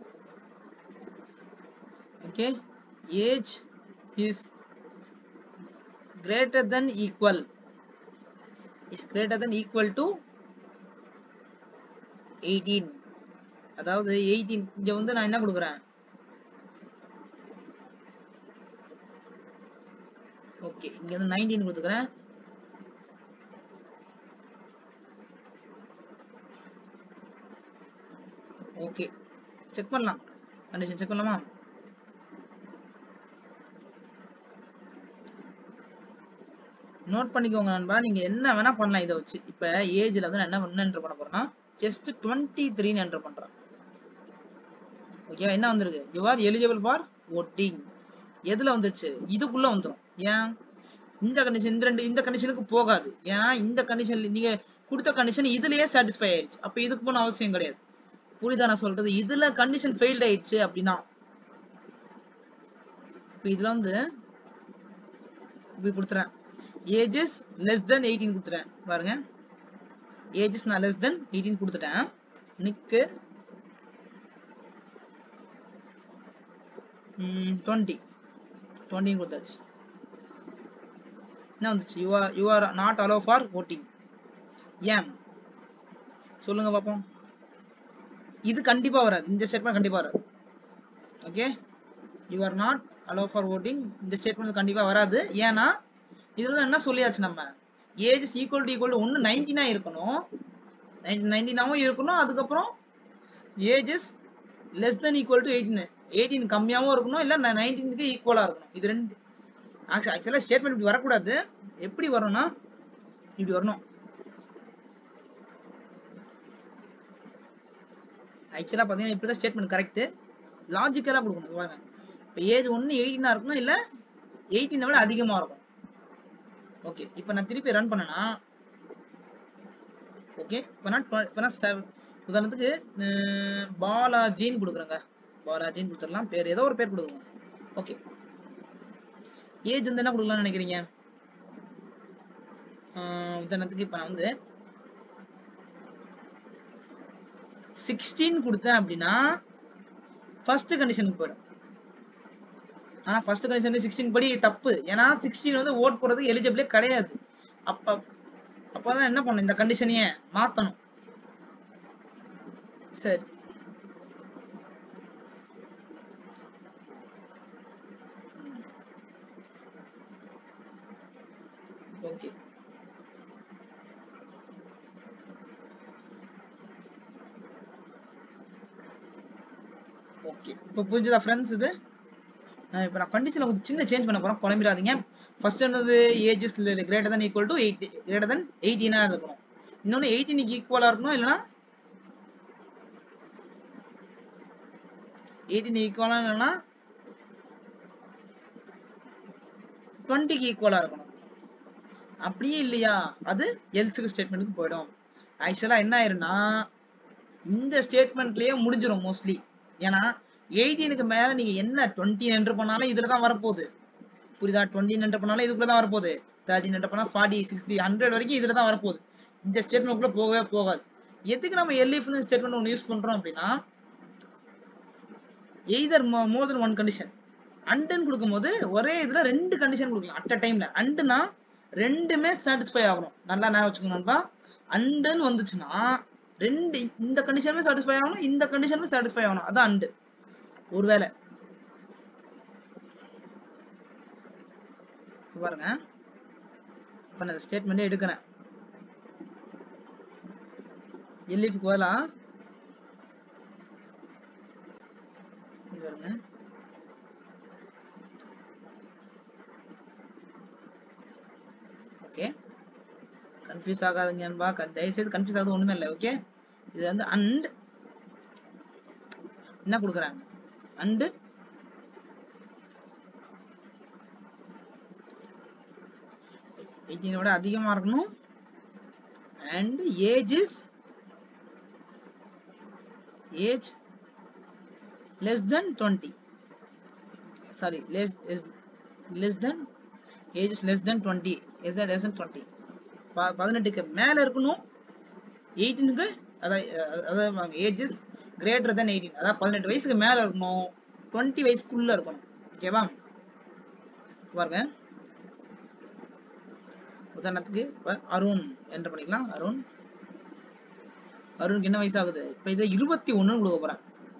[SPEAKER 1] okay age is greater than equal is greater than equal to 18 அதாவது 18 இங்க வந்து நான் என்ன கொடுக்குறேன் ஓகே இங்க வந்து 19 கொடுத்துக்கிறேன் ஓகே செக் பண்ணலாம் கண்டிஷன் செக் பண்ணலாமா நோட் பண்ணிக்கோங்க நண்பா நீங்க என்ன வேணா பண்ணலாம் இதை வச்சு இப்ப ஏஜ்ல வந்து நான் என்ன என்ன என்டர் பண்ண போறேன்னா ஜஸ்ட் டுவெண்ட்டி த்ரீன்னு என்டர் பண்றேன் ஓகே என்ன வந்திருக்கு you are eligible for voting எதுல வந்துருச்சு இதுக்குள்ள வந்துரும் ஏன் இந்த கண்டிஷன் இந்த ரெண்டு இந்த கண்டிஷனுக்கு போகாது ஏன்னா இந்த கண்டிஷன்ல நீங்க கொடுத்த கண்டிஷன் இதுலயே சாட்டிஸ்ஃபை ஆயிடுச்சு அப்ப இதுக்கு போன அவசியம் கிடையாது புரியுதா நான் சொல்றது இதுல கண்டிஷன் ஃபெயில்ட் ஆயிடுச்சு அப்படின்னா இப்ப இதுல வந்து இப்படி கொடுத்துறேன் ஏஜஸ் லெஸ் தென் எயிட்டீன் கொடுத்துறேன் பாருங்க ஏஜஸ் நான் லெஸ் தென் எயிட்டீன் கொடுத்துட்டேன் நிக்கு டுவெண்ட்டி டுவெண்ட்டின்னு கொடுத்தாச்சு என்ன வந்துச்சு you are you are not allow for voting ஏன் சொல்லுங்க பார்ப்போம் இது கண்டிப்பா வராது இந்த ஸ்டேட்மெண்ட் கண்டிப்பா வராது okay you are not allow for voting இந்த ஸ்டேட்மெண்ட் கண்டிப்பா வராது ஏன்னா இதுல என்ன சொல்லியாச்சு நம்ம age equal to equal to ஒன்று நைன்டீனா இருக்கணும் நைன்டீனாவும் இருக்கணும் அதுக்கப்புறம் age is less than equal to eighteen eighteen கம்மியாகவும் இருக்கணும் இல்லை நைன்டீனுக்கு ஈக்குவலாக இருக்கணும் இது ரெண்டு ஆக்சுவலாக ஸ்டேட்மெண்ட் இப்படி வரக்கூடாது எப்படி வரும்னா இப்படி வரணும் ஆக்சுவலாக பார்த்தீங்கன்னா இப்படி தான் ஸ்டேட்மெண்ட் கரெக்டு லாஜிக்கலாக கொடுக்கணும் பாருங்க இப்போ ஏஜ் ஒன்று எயிட்டீனாக இருக்கணும் இல்லை எயிட்டீனை விட அதிகமாக இருக்கும் ஓகே இப்போ நான் திருப்பி ரன் பண்ணனா ஓகே இப்போ நான் இப்போ நான் செவன் உதாரணத்துக்கு அஹ், பாலாஜின்னு கொடுக்குறேங்க பாலாஜின்னு கொடுத்துடலாம் பேர் ஏதோ ஒரு பேர் கொடுங்க ஓகே ஏஜ் வந்து என்ன கொடுக்கலாம்னு நினைக்கிறீங்க ஆஹ் உதாரணத்துக்கு இப்போ நான் வந்து சிக்ஸ்டீன் கொடுத்தேன் அப்படின்னா ஃபர்ஸ்ட் கண்டிஷனுக்கு போயிடும் ஆனா ஃபர்ஸ்ட் கண்டிஷன் சிக்ஸ்டீன் படி தப்பு ஏன்னா சிக்ஸ்டீன் வந்து ஓட் போடுறதுக்கு எலிஜிபிளே கிடையாது அப்ப அப்பதான் என்ன பண்ணணும் இந்த கண்டிஷனையே மாத்தணும் சரி ஓகே ஓகே இப்போ புரிஞ்சுதா ஃப்ரெண்ட்ஸ் இது நான் இப்போ நான் கண்டிஷனில் கொஞ்சம் சின்ன சேஞ்ச் பண்ண போகிறேன் குழம்பிடாதீங்க ஃபர்ஸ்ட் என்னது age is greater than equal to eight greater than எயிட்டீனாக இருக்கணும் இன்னொன்று எயிட்டீனுக்கு ஈக்குவலாக இருக்கணும் இல்லைன்னா எயிட்டீன் ஈக்குவலாக இல்லைன்னா டுவெண்ட்டிக்கு ஈக்குவலாக இருக்கணும் அப்படியே இல்லையா அது எல்ஸுக்கு ஸ்டேட்மெண்ட்டுக்கு போயிடும் ஆக்சுவலாக என்ன ஆயிரும்னா இந்த ஸ்டேட்மெண்ட்லயே முடிஞ்சிடும் மோஸ்ட்லி ஏன்னா எயிட்டீனுக்கு மேல நீங்க என்ன டுவெண்ட்டி என்டர் பண்ணாலும் இதுல தான் வரப்போகுது புரியுதா டுவெண்ட்டி என்டர் பண்ணாலும் இதுக்குள்ள தான் வரப்போகுது தேர்ட்டின் என்டர் பண்ணா ஃபார்ட்டி சிக்ஸ்டி ஹண்ட்ரட் வரைக்கும் இதுல தான் வரப்போகுது இந்த ஸ்டேட்மெண்ட்குள்ள போகவே போகாது எதுக்கு நம்ம எல்இஃப்னு ஸ்டேட்மெண்ட் ஒன்று யூஸ் பண்றோம் அப்படின்னா either more than one condition அண்டுன்னு கொடுக்கும்போது ஒரே இதுல ரெண்டு கண்டிஷன் கொடுக்கலாம் அட் அ டைம்ல அண்டுனா ரெண்டுமே சாட்டிஸ்ஃபை ஆகணும் நல்லா நான் வச்சுக்கணும்பா அண்டுன்னு வந்துச்சுன்னா ரெண்டு இந்த கண்டிஷனுமே சாட்டிஸ்ஃபை ஆகணும் இந்த கண்டிஷனுமே சாட்டிஸ்ஃபை ஆகணும் அதான் அண்டு ஒருவேளை இப்ப பாருங்க இப்ப நான் ஸ்டேட்மெண்ட் எடுக்கிறேன் எல்லிஃப்க்கு பதிலா இங்க பாருங்க ஓகே கன்ஃபியூஸ் ஆகாதுங்க அன்பா கன்- தயவுசெய்து கன்ஃபியூஸ் ஆகுது ஒண்ணுமே இல்லை ஓகே இது வந்து அண்ட் என்ன கொடுக்குறாங்க அண்டு எயிட்டீனை விட அதிகமா இருக்கணும் and age is age less than twenty sorry less less than age is less than twenty is that less than twenty பதினெட்டுக்கு மேல இருக்கணும் எயிட்டீனுக்கு அதாவது அதாவது age is greater than eighteen அதாவது பதினெட்டு வயசுக்கு மேல இருக்கணும் டுவெண்ட்டி வயசுக்குள்ள இருக்கணும் ஓகேவா பாருங்க உதாரணத்துக்கு இப்ப அருண் என்டர் பண்ணிக்கலாம் அருண் அருணுக்கு என்ன வயசு ஆகுது இப்ப இதுல இருபத்தி ஒண்ணுன்னு கொடுக்க போறேன்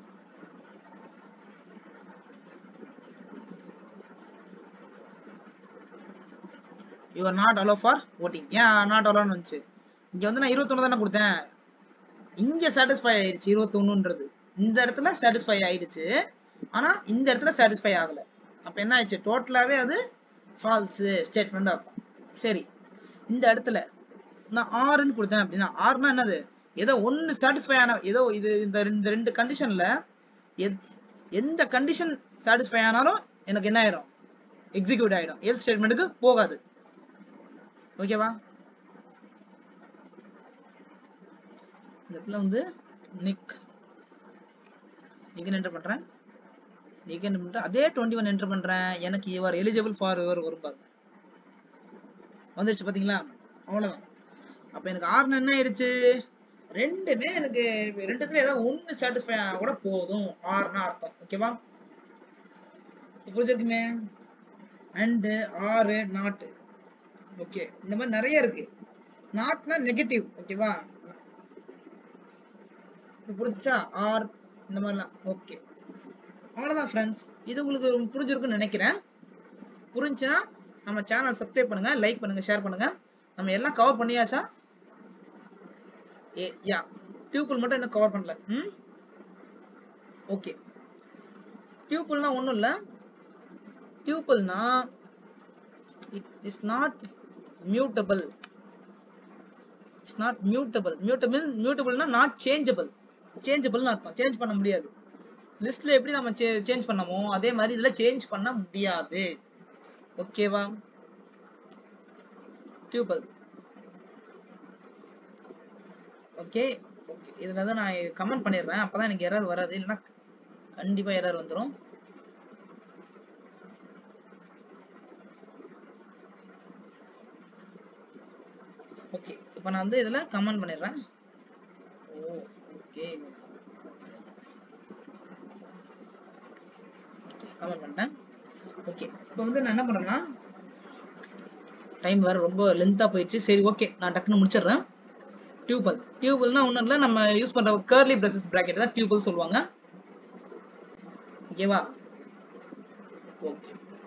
[SPEAKER 1] you are not allow for voting ஏன் நாட் அலோன்னு வந்துச்சு இங்க வந்து நான் இருபத்தொன்னு தானே கொடுத்தேன் இங்க சாட்டிஸ்ஃபை ஆயிடுச்சு இருபத்தொன்னுன்றது இந்த இடத்துல சாட்டிஸ்ஃபை ஆயிடுச்சு ஆனா இந்த இடத்துல சாட்டிஸ்ஃபை ஆகல அப்ப என்ன ஆயிடுச்சு டோட்டலாவே அது ஃபால்ஸ் ஸ்டேட்மெண்ட் அர்த்தம் சரி இந்த இடத்துல நான் ஆறுன்னு கொடுத்தேன் அப்படின்னா ஆறுனா என்னது ஏதோ ஒன்னு சாட்டிஸ்ஃபை ஆன ஏதோ இது இந்த ரெண்டு ரெண்டு கண்டிஷன்ல எந்த கண்டிஷன் சாட்டிஸ்ஃபை ஆனாலும் எனக்கு என்ன ஆயிரும் எக்ஸிக்யூட் ஆயிடும் எல் ஸ்டேட்மெண்ட்டுக்கு போகாது ஓகேவா இந்த இடத்துல வந்து நிக் நிக் என்டர் பண்றேன் நிக் என்டர் பண்றேன் அதே டுவெண்ட்டி ஒன் என்டர் பண்றேன் எனக்கு யுவர் எலிஜிபிள் ஃபார் யுவர் வரும் பாருங்க வந்துருச்சு பாத்தீங்களா அவ்வளவுதான் அப்ப எனக்கு ஆறுனு என்ன ஆயிடுச்சு ரெண்டுமே எனக்கு ரெண்டுத்துல ஏதாவது ஒண்ணு சாட்டிஸ்ஃபை ஆனா கூட போதும் ஆறுனா அர்த்தம் ஓகேவா புரிஞ்சிருக்குமே அண்டு ஆறு நாட்டு ஓகே இந்த மாதிரி நிறைய இருக்கு நாட்னா நெகட்டிவ் ஓகேவா புரிஞ்சா ஆர் இந்த மாதிரிலாம் ஓகே அவ்வளவுதான் ஃப்ரெண்ட்ஸ் இது உங்களுக்கு புரிஞ்சிருக்குன்னு நினைக்கிறேன் புரிஞ்சுன்னா நம்ம சேனல் சப்ஸ்கிரைப் பண்ணுங்க லைக் பண்ணுங்க ஷேர் பண்ணுங்க நம்ம எல்லாம் கவர் பண்ணியாச்சா ஏ யா டியூபிள் மட்டும் இன்னும் கவர் பண்ணல ம் ஓகே டியூபிள்னா ஒன்றும் இல்லை டியூபிள்னா it is not mutable it's not mutable mutable மியூட்டபிள்னா நாட் சேஞ்சபிள் சேஞ்சபிள்னு அர்த்தம் சேஞ்ச் பண்ண முடியாது லிஸ்ட்ல எப்படி நம்ம சேஞ்ச் பண்ணமோ அதே மாதிரி இதுல சேஞ்ச் பண்ண முடியாது ஓகேவா டியூபல் ஓகே ஓகே இதுல தான் நான் கமெண்ட் பண்ணிடுறேன் அப்பதான் எனக்கு எரர் வராது இல்லைன்னா கண்டிப்பா எரர் வந்துடும் ஓகே இப்போ நான் வந்து இதுல கமெண்ட் பண்ணிடுறேன் ஓ ஓகே கமெண்ட் பண்ணிட்டேன் ஓகே இப்போ வந்து நான் என்ன பண்றேன்னா டைம் வேற ரொம்ப லென்த்தா போயிடுச்சு சரி ஓகே நான் டக்குன்னு முடிச்சிடுறேன் டியூபல் டியூபல்னா ஒன்றும் இல்லை நம்ம யூஸ் பண்ற கர்லி பிரசஸ் பிராக்கெட் தான் டியூபல் சொல்லுவாங்க ஓகேவா ஓகே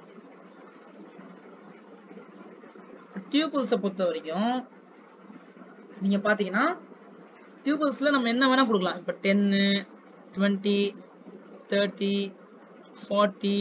[SPEAKER 1] டியூபல்ஸை பொறுத்த வரைக்கும் நீங்க பாத்தீங்கன்னா டியூபல்ஸ்ல நம்ம என்ன வேணா கொடுக்கலாம் இப்போ டென்னு டுவெண்ட்டி தேர்ட்டி ஃபார்ட்டி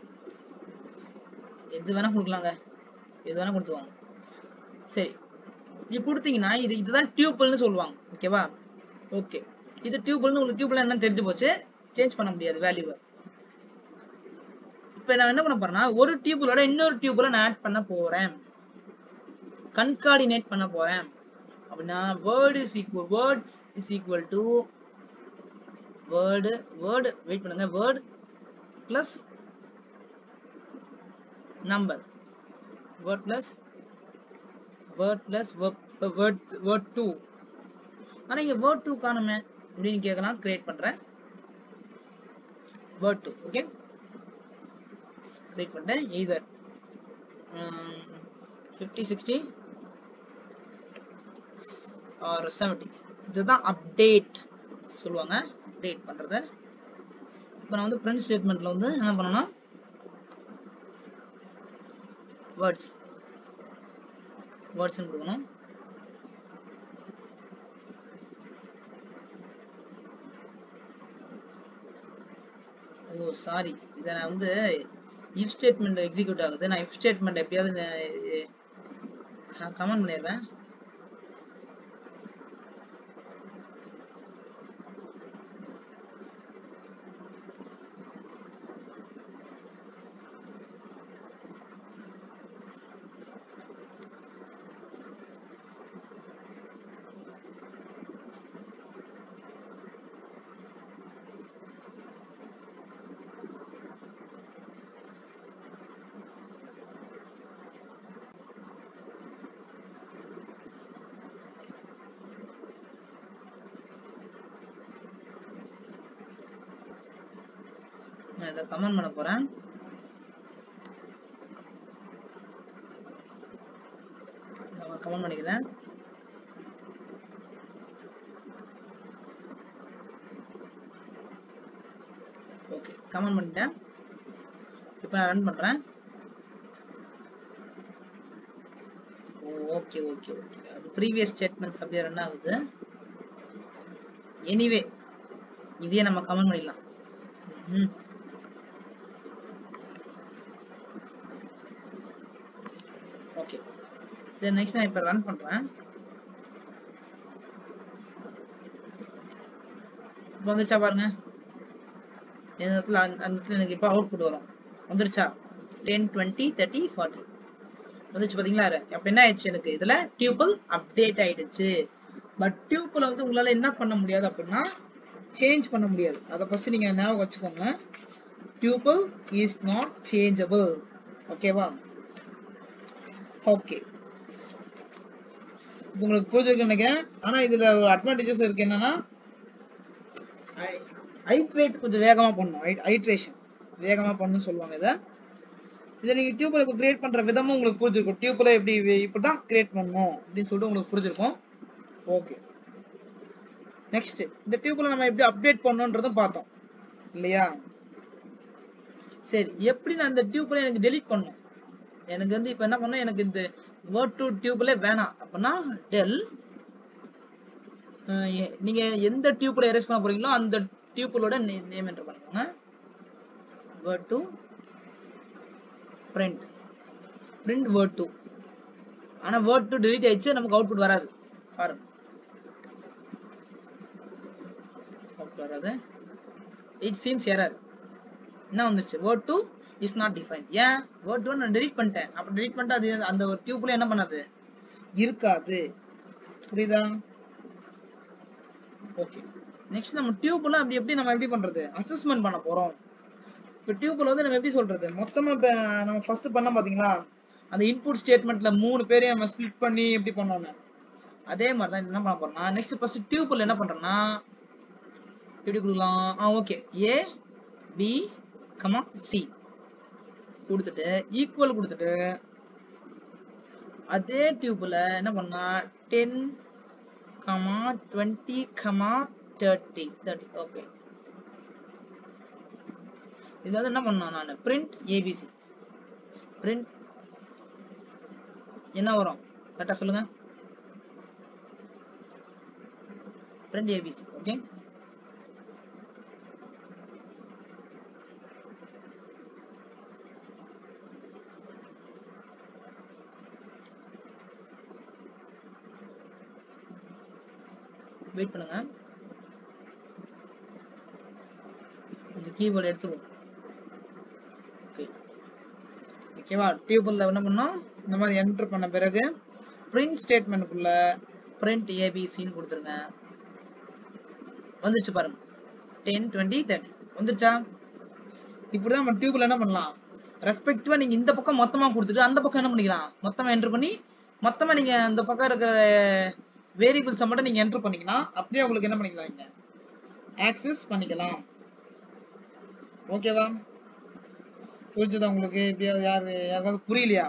[SPEAKER 1] எது வேணா கொடுக்கலாங்க எது வேணா கொடுத்துவாங்க சரி இது கொடுத்தீங்கன்னா இது இதுதான் டியூபல்னு சொல்லுவாங்க ஓகேவா ஓகே இது டியூபல்னு உங்களுக்கு டியூப்ல என்ன தெரிஞ்சு போச்சு சேஞ்ச் பண்ண முடியாது வேல்யூவை இப்போ நான் என்ன பண்ண போறேன்னா ஒரு டியூபலோட இன்னொரு டியூப்ல நான் ஆட் பண்ண போறேன் கன்கார்டினேட் பண்ண போறேன் அப்படின்னா word is equal words is equal to word word wait பண்ணுங்க word plus number word plus word plus word word two ஆனா இங்க வேர்ட் டூ காணுமே அப்படின்னு கேட்கலாம் கிரியேட் பண்றேன் வேர்ட் டூ ஓகே கிரியேட் பண்ணிட்டேன் either fifty sixty or seventy இதுதான் அப்டேட் சொல்லுவாங்க அப்டேட் பண்றது இப்போ நான் வந்து பிரிண்ட் ஸ்டேட்மெண்ட்ல வந்து என்ன பண்ணணும்னா வேர்ட்ஸ் வேர்ட்ஸ் கொடுக்கணும் ஓ சாரி இதை நான் வந்து இஃப் ஸ்டேட்மெண்ட் எக்ஸிக்யூட் ஆகுது நான் இஃப் ஸ்டேட்மெண்ட் எப்படியாவது கமெண்ட் பண்ணிடுறேன் நான் இதை கமெண்ட் பண்ண போறேன் கமெண்ட் பண்ணிக்கிறேன் ஓகே கமெண்ட் பண்ணிட்டேன் இப்போ நான் ரன் பண்றேன் ஓகே ஓகே ஓகே அது ப்ரீவியஸ் ஸ்டேட்மெண்ட்ஸ் அப்படியே ரன் ஆகுது எனிவே இதையே நம்ம கமெண்ட் பண்ணிடலாம் ம் ஓகே இதை நெக்ஸ்ட் நான் இப்போ ரன் பண்ணுறேன் இப்போ வந்துருச்சா பாருங்க இந்த இடத்துல அந்த அந்த இடத்துல எனக்கு இப்போ அவுட்புட் வரும் வந்துருச்சா டென் டுவெண்ட்டி தேர்ட்டி ஃபார்ட்டி வந்துச்சு பாத்தீங்களா அப்ப என்ன ஆயிடுச்சு எனக்கு இதுல டியூபிள் அப்டேட் ஆயிடுச்சு பட் டியூபிள் வந்து உங்களால என்ன பண்ண முடியாது அப்படின்னா சேஞ்ச் பண்ண முடியாது அதை ஃபர்ஸ்ட் நீங்க ஞாபகம் வச்சுக்கோங்க டியூபிள் இஸ் நாட் சேஞ்சபிள் ஓகேவா ஓகே உங்களுக்கு புரிஞ்சிருக்கு நினைக்கிறேன் ஆனா இதுல ஒரு அட்வான்டேஜஸ் இருக்கு என்னன்னா ஹைட்ரேட் கொஞ்சம் வேகமா பண்ணும் ஹைட்ரேஷன் வேகமா பண்ணணும்னு சொல்லுவாங்க இதை இதை நீங்க டியூப்ல இப்போ கிரியேட் பண்ற விதமும் உங்களுக்கு புரிஞ்சிருக்கும் டியூப்ல எப்படி இப்படிதான் கிரியேட் பண்ணணும் அப்படின்னு சொல்லிட்டு உங்களுக்கு புரிஞ்சிருக்கும் ஓகே நெக்ஸ்ட் இந்த டியூப்ல நம்ம எப்படி அப்டேட் பண்ணணுன்றதும் பார்த்தோம் இல்லையா சரி எப்படி நான் இந்த டியூப்ல எனக்கு டெலீட் பண்ணும் எனக்கு வந்து இப்போ என்ன பண்ணணும் எனக்கு இந்த வேர்ட் டு டியூப்ல வேணாம் அப்படின்னா டெல் நீங்க எந்த டியூப்ல எரேஸ் பண்ண போறீங்களோ அந்த டியூப்லோட நேம் என்டர் பண்ணிக்கோங்க word two print print word to ஆனா word to delete ஆயிடுச்சு நமக்கு அவுட்புட் வராது பாருங்க அவுட்புட் வராது இட் சீம்ஸ் எரர் என்ன வந்துருச்சு word to is not defined ஏன் word to நான் delete பண்ணிட்டேன் அப்ப delete பண்ணிட்டு அது அந்த ஒரு டியூப்ல என்ன பண்ணாது இருக்காது புரியுதா ஓகே நெக்ஸ்ட் நம்ம டியூப்ல அப்படி எப்படி நம்ம எப்படி பண்றது அசஸ்மெண்ட் பண்ண போறோம் இப்போ டியூப்ல வந்து நம்ம எப்படி சொல்றது மொத்தமா இப்போ நம்ம ஃபர்ஸ்ட் பண்ண பாத்தீங்களா அந்த இன்புட் ஸ்டேட்மெண்ட்ல மூணு பேரையும் நம்ம ஸ்பிளிட் பண்ணி எப்படி பண்ணோம்னு அதே மாதிரி தான் என்ன பண்ண போறோம்னா நெக்ஸ்ட் ஃபர்ஸ்ட் டியூப்ல என்ன பண்றோம்னா எப்படி கொடுக்கலாம் ஆ okay A B comma C கொடுத்துட்டு ஈக்குவல் கொடுத்துட்டு அதே டியூப்ல என்ன பண்ணா ten comma twenty comma thirty thirty okay இது வந்து என்ன பண்ணணும் நான் பிரிண்ட் ஏபிசி பிரிண்ட் என்ன வரும் கரெக்டா சொல்லுங்க பிரிண்ட் ஏபிசி ஓகே வெயிட் பண்ணுங்க இந்த கீபோர்டு எடுத்துருவோம் ஓகே ஓகேவா டியூபிள்ல என்ன பண்ணோம் இந்த மாதிரி என்டர் பண்ண பிறகு பிரிண்ட் ஸ்டேட்மெண்ட்குள்ள பிரிண்ட் ஏபிசின்னு கொடுத்துருங்க வந்துருச்சு பாருங்க டென் டுவெண்ட்டி தேர்ட்டி வந்துருச்சா இப்படிதான் நம்ம டியூப்ல என்ன பண்ணலாம் ரெஸ்பெக்டிவா நீங்க இந்த பக்கம் மொத்தமா கொடுத்துட்டு அந்த பக்கம் என்ன பண்ணிக்கலாம் மொத்தமா என்டர் பண்ணி மொத்தமா நீங்க அந்த பக்கம் இருக்கிற வேரியபிள்ஸை மட்டும் நீங்க என்டர் பண்ணிக்கலாம் அப்படியே உங்களுக்கு என்ன பண்ணிக்கலாம் நீங்க ஆக்சஸ் பண்ணிக்கலாம் ஓகேவா புரிஞ்சதா உங்களுக்கு எப்படியாவது யாரு யாருக்காவது புரியலையா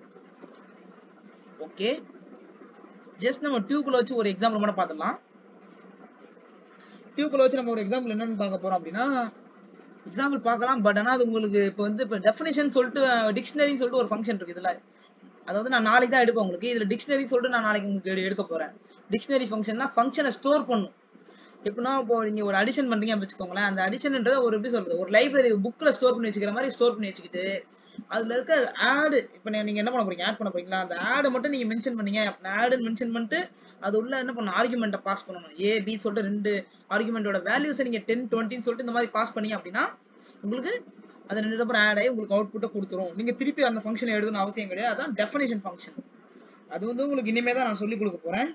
[SPEAKER 1] ஓகே ஜஸ்ட் நம்ம டியூப்ல வச்சு ஒரு எக்ஸாம்பிள் மட்டும் பார்த்துடலாம் டியூப்ல வச்சு நம்ம ஒரு எக்ஸாம்பிள் என்னன்னு பார்க்க போறோம் அப்படின்னா எக்ஸாம்பிள் பார்க்கலாம் பட் ஆனால் அது உங்களுக்கு இப்போ வந்து இப்போ டெஃபினேஷன் சொல்லிட்டு டிக்ஷனரின்னு சொல்லிட்டு ஒரு ஃபங்க்ஷன் இருக்கு இதுல அதாவது நான் நாளைக்கு தான் எடுப்பேன் உங்களுக்கு இதுல டிக்ஷனரி சொல்லிட்டு நான் நாளைக்கு உங்களுக்கு எடு- எடுக்க போறேன் டிக்ஷனரி ஃபங்க்ஷன்னா ஃபங்க்ஷனை ஸ்டோர் பண்ணும் எப்படின்னா இப்போ நீங்க ஒரு அடிஷன் பண்றீங்கன்னு வச்சுக்கோங்களேன் அந்த அடிஷன்ன்றத ஒரு எப்படி சொல்றது ஒரு லைப்ரரி புக்ல ஸ்டோர் பண்ணி வச்சுக்கிற மாதிரி ஸ்டோர் பண்ணி வச்சுக்கிட்டு அதுல இருக்க ஆடு இப்போ நீங்க என்ன பண்ண போறீங்க ஆட் பண்ண போறீங்களா அந்த ஆடு மட்டும் நீங்க மென்ஷன் பண்ணீங்க ஆடுன்னு மென்ஷன் பண்ணிட்டு அது உள்ள என்ன பண்ணணும் ஆர்குமெண்ட்டை பாஸ் பண்ணணும் ஏ பி சொல்லிட்டு ரெண்டு ஆர்குமெண்டோட வேல்யூஸை நீங்க டென் டுவெண்ட்டின்னு சொல்லிட்டு இந்த மாதிரி பாஸ் பண்ணீங்க அப்படின்னா உங்களுக்கு அது ரெண்டு நம்பர் ஆட் ஆகி உங்களுக்கு அவுட்புட்டை கொடுத்துரும் நீங்க திருப்பி அந்த ஃபங்க்ஷன் எழுதணும் அவசியம் கிடையாது அதான் டெஃபினேஷன் ஃபங்க்ஷன் அது வந்து உங்களுக்கு இனிமே தான் நான் சொல்லி கொடுக்க போறேன்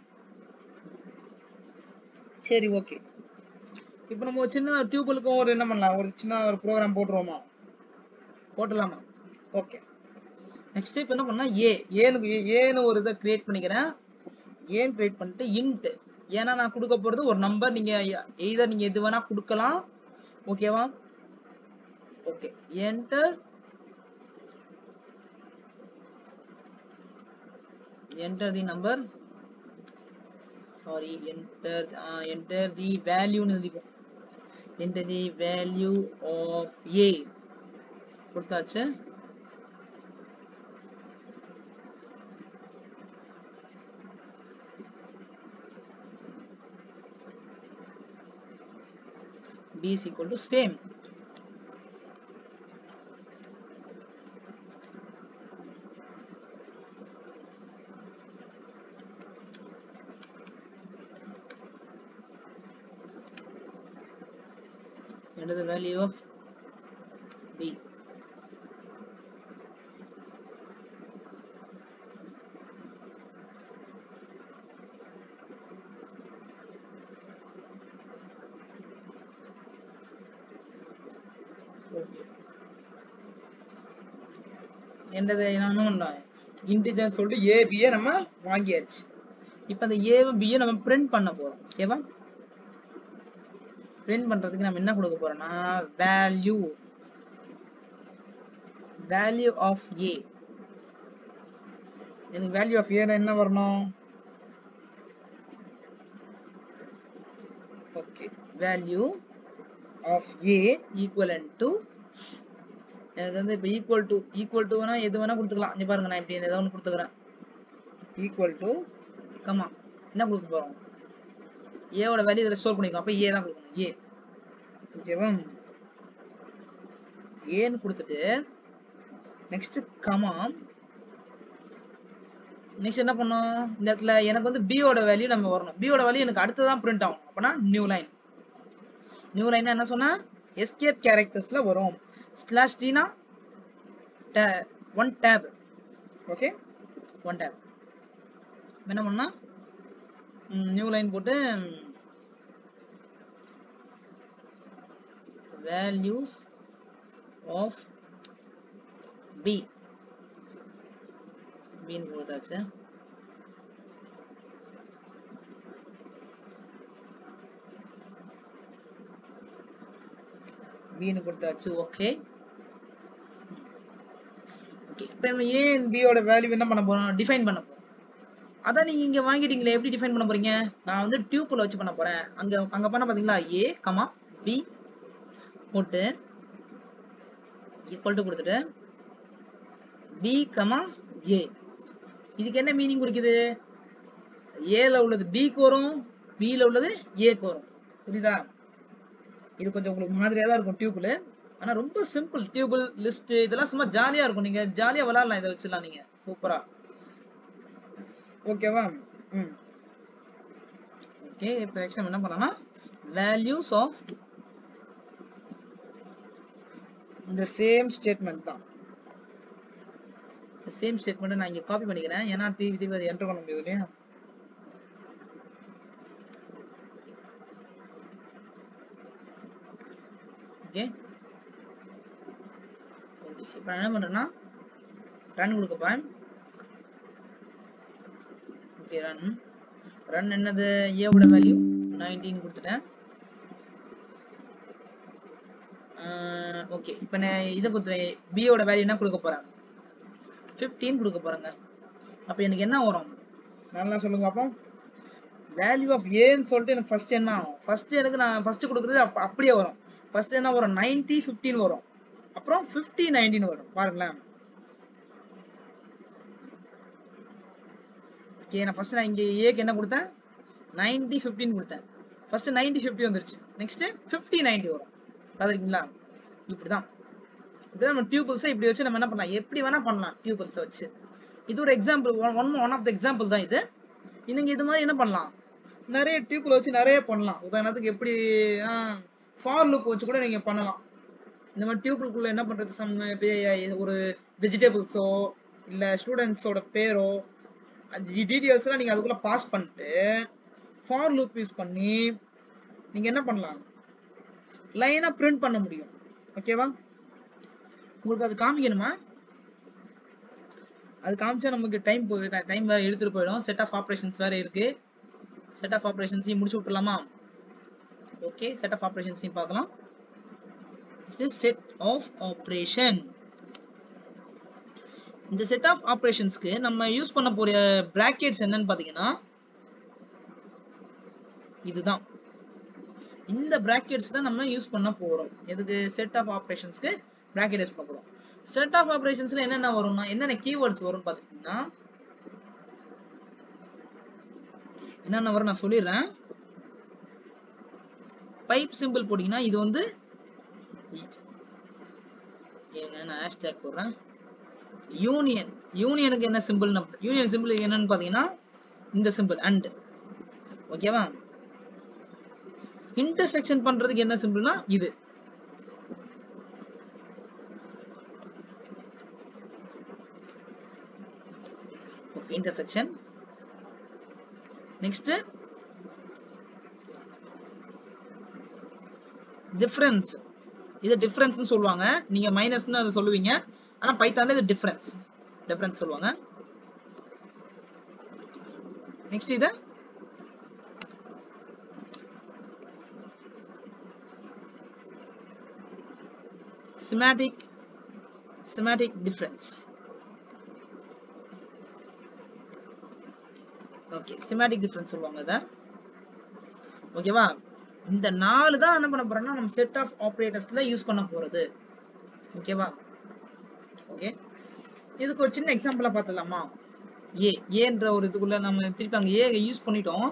[SPEAKER 1] சரி ஓகே இப்போ நம்ம ஒரு சின்ன டியூபலுக்கும் ஒரு என்ன பண்ணலாம் ஒரு சின்ன ஒரு ப்ரோக்ராம் போட்டுருவோமா போட்டலாமா ஓகே நெக்ஸ்ட் இப்போ என்ன பண்ணா ஏ ஏனுக்கு ஏன்னு ஒரு இதை கிரியேட் பண்ணிக்கிறேன் ஏன் கிரியேட் பண்ணிட்டு இன்ட் ஏன்னா நான் கொடுக்க போறது ஒரு நம்பர் நீங்க எய்தர் நீங்க எது வேணா கொடுக்கலாம் ஓகேவா okay enter enter the number sorry enter uh, enter the value னு எழுதிப்போம் enter the value of a கொடுத்தாச்சு b is equal to same enter the value of b என்னது என்ன இன்டிஜர் சொல்லிட்டு ஏ பியை நம்ம வாங்கியாச்சு இப்போ அந்த ஏவும் பியை நம்ம பிரிண்ட் பண்ண போறோம் ஓகேவா பிரிண்ட் பண்றதுக்கு நம்ம என்ன கொடுக்க போறோம்னா வேல்யூ வேல்யூ ஆஃப் ஏ எனக்கு வேல்யூ ஆஃப் ஏல என்ன வரணும் ஓகே வேல்யூ ஆஃப் ஏ ஈக்குவலன் டு எனக்கு வந்து இப்போ ஈக்குவல் டு ஈக்குவல் டுனா எது வேணா கொடுத்துக்கலாம் இங்க பாருங்க நான் இப்படி ஏதோ ஒன்று கொடுத்துக்கிறேன் ஈக்குவல் டு கமா என்ன கொடுக்க போறோம் ஏவோட வேல்யூ இதில் ஸ்டோர் பண்ணிக்கலாம் அப்போ ஏ தான் கொடுக்கணும் ஏ ஓகேவா ஏன்னு கொடுத்துட்டு நெக்ஸ்ட் கமா நெக்ஸ்ட் என்ன பண்ணோம் இந்த இடத்துல எனக்கு வந்து பியோட வேல்யூ நம்ம வரணும் பியோட வேல்யூ எனக்கு அடுத்து தான் பிரிண்ட் ஆகும் அப்பனா நியூ லைன் நியூ லைன் என்ன சொன்னா எஸ்கேப் கேரக்டர்ஸ்ல வரும் ஸ்லாஷ் டீனா one tab okay one tab என்ன பண்ணா நியூ லைன் போட்டு வேல்யூஸ் ஆஃப் பி பின்னு கொடுத்தாச்சு பின்னு கொடுத்தாச்சு ஓகே ஓகே இப்போ நம்ம ஏ அண்ட் பியோட வேல்யூ என்ன பண்ண போறோம் டிஃபைன் பண்ண போறோம் அதான் நீங்க இங்க வாங்கிட்டீங்களே எப்படி டிஃபைன் பண்ண போறீங்க நான் வந்து டியூப்ல வச்சு பண்ண போறேன் அங்க அங்க பண்ண பாத்தீங்களா ஏ கமா பி போட்டு ஈக்குவல் டு கொடுத்துட்டு பி கமா ஏ இதுக்கு என்ன மீனிங் குறிக்குது ஏல உள்ளது பிக்கு வரும் பில உள்ளது ஏக்கு வரும் புரியுதா இது கொஞ்சம் உங்களுக்கு மாதிரியா தான் இருக்கும் டியூப்ல ஆனா ரொம்ப சிம்பிள் டியூபிள் லிஸ்ட் இதெல்லாம் சும்மா ஜாலியா இருக்கும் நீங்க ஜாலியா விளையாடலாம் இதை வச்சிடலாம் நீங்க சூப்பரா ஓகேவா ம் ஓகே இப்போ நெக்ஸ்ட் என்ன பண்ணலாம்னா வேல்யூஸ் ஆஃப் இந்த சேம் ஸ்டேட்மெண்ட் தான் சேம் ஸ்டேட்மெண்ட் நான் இங்க காப்பி பண்ணிக்கிறேன் ஏன்னா திருப்பி திருப்பி அதை என்டர் பண்ண முடியாது இல்லையா ஓகே இப்போ நான் என்ன பண்றேன்னா ரன் கொடுக்க போறேன் ஓகே ரன் ரன் என்னது ஏவோட வேல்யூ நைன்டீன் கொடுத்துட்டேன் ஓகே இப்போ நான் இதை கொடுத்துறேன் பியோட வேல்யூ என்ன கொடுக்க போறேன் ஃபிஃப்டீன் கொடுக்க போறேங்க அப்போ எனக்கு என்ன வரும் நல்லா சொல்லுங்க அப்போ வேல்யூ ஆஃப் ஏன்னு சொல்லிட்டு எனக்கு ஃபர்ஸ்ட் என்ன ஆகும் ஃபர்ஸ்ட் எனக்கு நான் ஃபர்ஸ்ட் கொடுக்குறது அப்ப அப்படியே வரும் ஃபர்ஸ்ட் என்ன வரும் நைன்டி ஃபிஃப்டீன் வரும் அப்புறம் ஃபிஃப்டி நைன்டீன் வரும் பாருங்களேன் ஓகே நான் ஃபர்ஸ்ட் நான் இங்க ஏக்கு என்ன கொடுத்தேன் நைன்டி ஃபிஃப்டின் கொடுத்தேன் ஃபர்ஸ்ட் நைன்டி ஃபிஃப்டி வந்துருச்சு நெக்ஸ்ட் ஃபிஃப்டி நைன்டி வரும் பார்த்துருக்கீங்களா இப்படிதான் இப்படிதான் நம்ம டியூபிள்ஸை இப்படி வச்சு நம்ம என்ன பண்ணலாம் எப்படி வேணா பண்ணலாம் டியூபிள்ஸை வச்சு இது ஒரு example one one one of the example தான் இது நீங்க இது மாதிரி என்ன பண்ணலாம் நிறைய டியூப்ல வச்சு நிறைய பண்ணலாம் உதாரணத்துக்கு எப்படி ஃபார் லுக் வச்சு கூட நீங்க பண்ணலாம் இந்த மாதிரி டியூப்லுக்குள்ள என்ன பண்றது சம் ஒரு வெஜிடபிள்ஸோ இல்ல ஸ்டூடெண்ட்ஸோட பேரோ டீட்டெயில்ஸ்லாம் நீங்க அதுக்குள்ள பாஸ் பண்ணிட்டு ஃபார் லூப் யூஸ் பண்ணி நீங்க என்ன பண்ணலாம் லைனா பிரிண்ட் பண்ண முடியும் ஓகேவா உங்களுக்கு அது காமிக்கணுமா அது காமிச்சா நமக்கு டைம் போய் டைம் வேற எடுத்துட்டு போயிடும் செட் ஆஃப் ஆப்ரேஷன்ஸ் வேற இருக்கு செட் ஆஃப் ஆப்ரேஷன்ஸையும் முடிச்சு விட்டுலாமா ஓகே செட் ஆஃப் ஆப்ரேஷன்ஸையும் பார்க்கலாம் செட் ஆஃப் ஆப்ரேஷன் இந்த செட் ஆஃப் ஆப்ரேஷன்ஸ்க்கு நம்ம யூஸ் பண்ண போற பிராக்கெட்ஸ் என்னன்னு பாத்தீங்கன்னா இதுதான் இந்த பிராக்கெட்ஸ் தான் நம்ம யூஸ் பண்ண போறோம் எதுக்கு செட் ஆஃப் ஆப்ரேஷன்ஸ்க்கு பிராக்கெட் யூஸ் பண்ண போறோம் செட் ஆஃப் ஆப்ரேஷன்ஸ்ல என்னென்ன வரும்னா என்னென்ன கீவேர்ட்ஸ் வரும் பாத்தீங்கன்னா என்னென்ன வரும் நான் சொல்லிடுறேன் பைப் சிம்பிள் போட்டீங்கன்னா இது வந்து ஏங்க நான் ஹேஷ்டேக் போடுறேன் யூனியன் யூனியனுக்கு என்ன சிம்பிள் யூனியன் சிம்பிள் என்னன்னு பாத்தீங்கன்னா இந்த சிம்பிள் அண்ட் ஓகேவா இன்டர்செக்ஷன் பண்றதுக்கு என்ன சிம்பிள்னா இது ஓகே இன்டர்செக்ஷன் நெக்ஸ்ட் டிஃபரன்ஸ் இது டிஃபரன்ஸ்னு சொல்லுவாங்க நீங்க மைனஸ்னு அதை சொல்லுவீங்க ஆனா பைத்தான்ல இது டிஃபரன்ஸ் டிஃபரன்ஸ் சொல்லுவாங்க நெக்ஸ்ட் இது symmetric symmetric difference okay symmetric difference சொல்லுவாங்க இதை ஓகேவா இந்த நாலு தான் என்ன பண்ண போறோம்னா நம்ம செட் ஆஃப் ஆப்ரேட்டர்ஸ்ல யூஸ் பண்ண போறது ஓகேவா ஓகே இதுக்கு ஒரு சின்ன எக்ஸாம்பிளா பார்த்துடலாமா ஏ ஏன்ற ஒரு இதுக்குள்ள நம்ம திருப்பி அங்க ஏ யூஸ் பண்ணிட்டோம்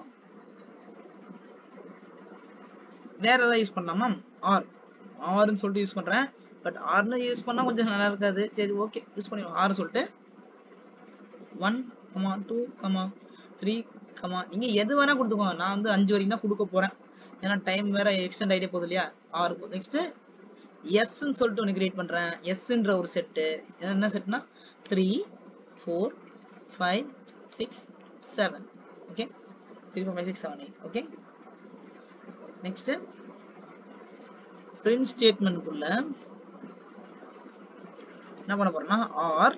[SPEAKER 1] வேற ஏதாவது யூஸ் பண்ணலாமா ஆர் ஆர்னு சொல்லிட்டு யூஸ் பண்றேன் பட் ஆர்னு யூஸ் பண்ணா கொஞ்சம் நல்லா இருக்காது சரி ஓகே யூஸ் பண்ணிடுவோம் ஆர் சொல்லிட்டு one comma two comma three comma நீங்க எது வேணா கொடுத்துக்கோங்க நான் வந்து அஞ்சு வரைக்கும் தான் கொடுக்க போறேன் ஏன்னா டைம் வேற எக்ஸ்டெண்ட் ஆகிட்டே போகுது இல்லையா ஆறு போகுது நெக்ஸ்ட் எஸ்ன்னு சொல்லிட்டு ஒன்று கிரியேட் பண்றேன் எஸ்ன்ற ஒரு செட்டு என்ன செட்னா three four five six seven okay three four five six seven eight okay next print ஸ்டேட்மெண்ட்குள்ள என்ன பண்ண போறோம்னா ஆர்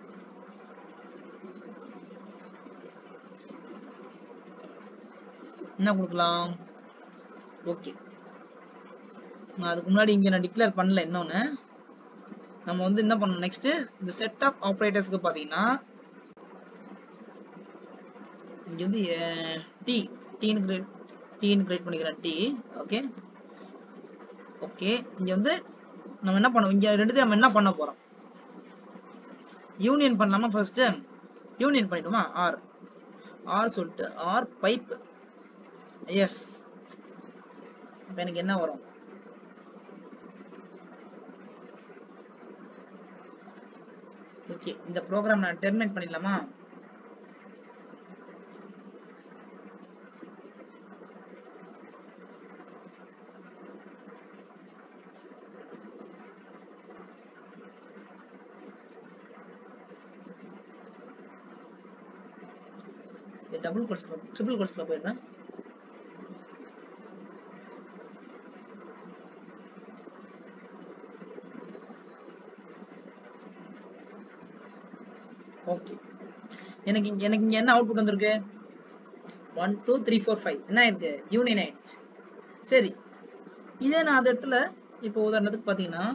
[SPEAKER 1] என்ன கொடுக்கலாம் ஓகே நான் அதுக்கு முன்னாடி இங்க நான் டிக்ளேர் பண்ணல இன்னொன்னு நம்ம வந்து என்ன பண்ணணும் நெக்ஸ்ட் இந்த செட் ஆஃப் ஆப்ரேட்டர்ஸ்க்கு பாத்தீங்கன்னா இங்க வந்து டி டீன்னு கிரேட் டீன்னு கிரியேட் பண்ணிக்கிறேன் டி ஓகே ஓகே இங்க வந்து நம்ம என்ன பண்ணுவோம் இங்க ரெண்டுத்தையும் நம்ம என்ன பண்ண போறோம் யூனியன் பண்ணலாமா ஃபர்ஸ்ட் யூனியன் பண்ணிடுமா ஆர் ஆர் சொல்லிட்டு ஆர் பைப் எஸ் இப்போ எனக்கு என்ன வரும் ஓகே இந்த ப்ரோக்ராம் நான் டெர்மினேட் பண்ணிடலாமா டபுள் கோர்ஸ் ட்ரிபிள் கோர்ஸ்ல போயிடுறேன் ஓகே எனக்கு இங்க எனக்கு இங்க என்ன அவுட்புட் வந்திருக்கு one two three four five என்ன ஆயிருக்கு யூனியன் ஆயிடுச்சு சரி இதே நான் அந்த இடத்துல இப்போ உதாரணத்துக்கு பாத்தீங்கன்னா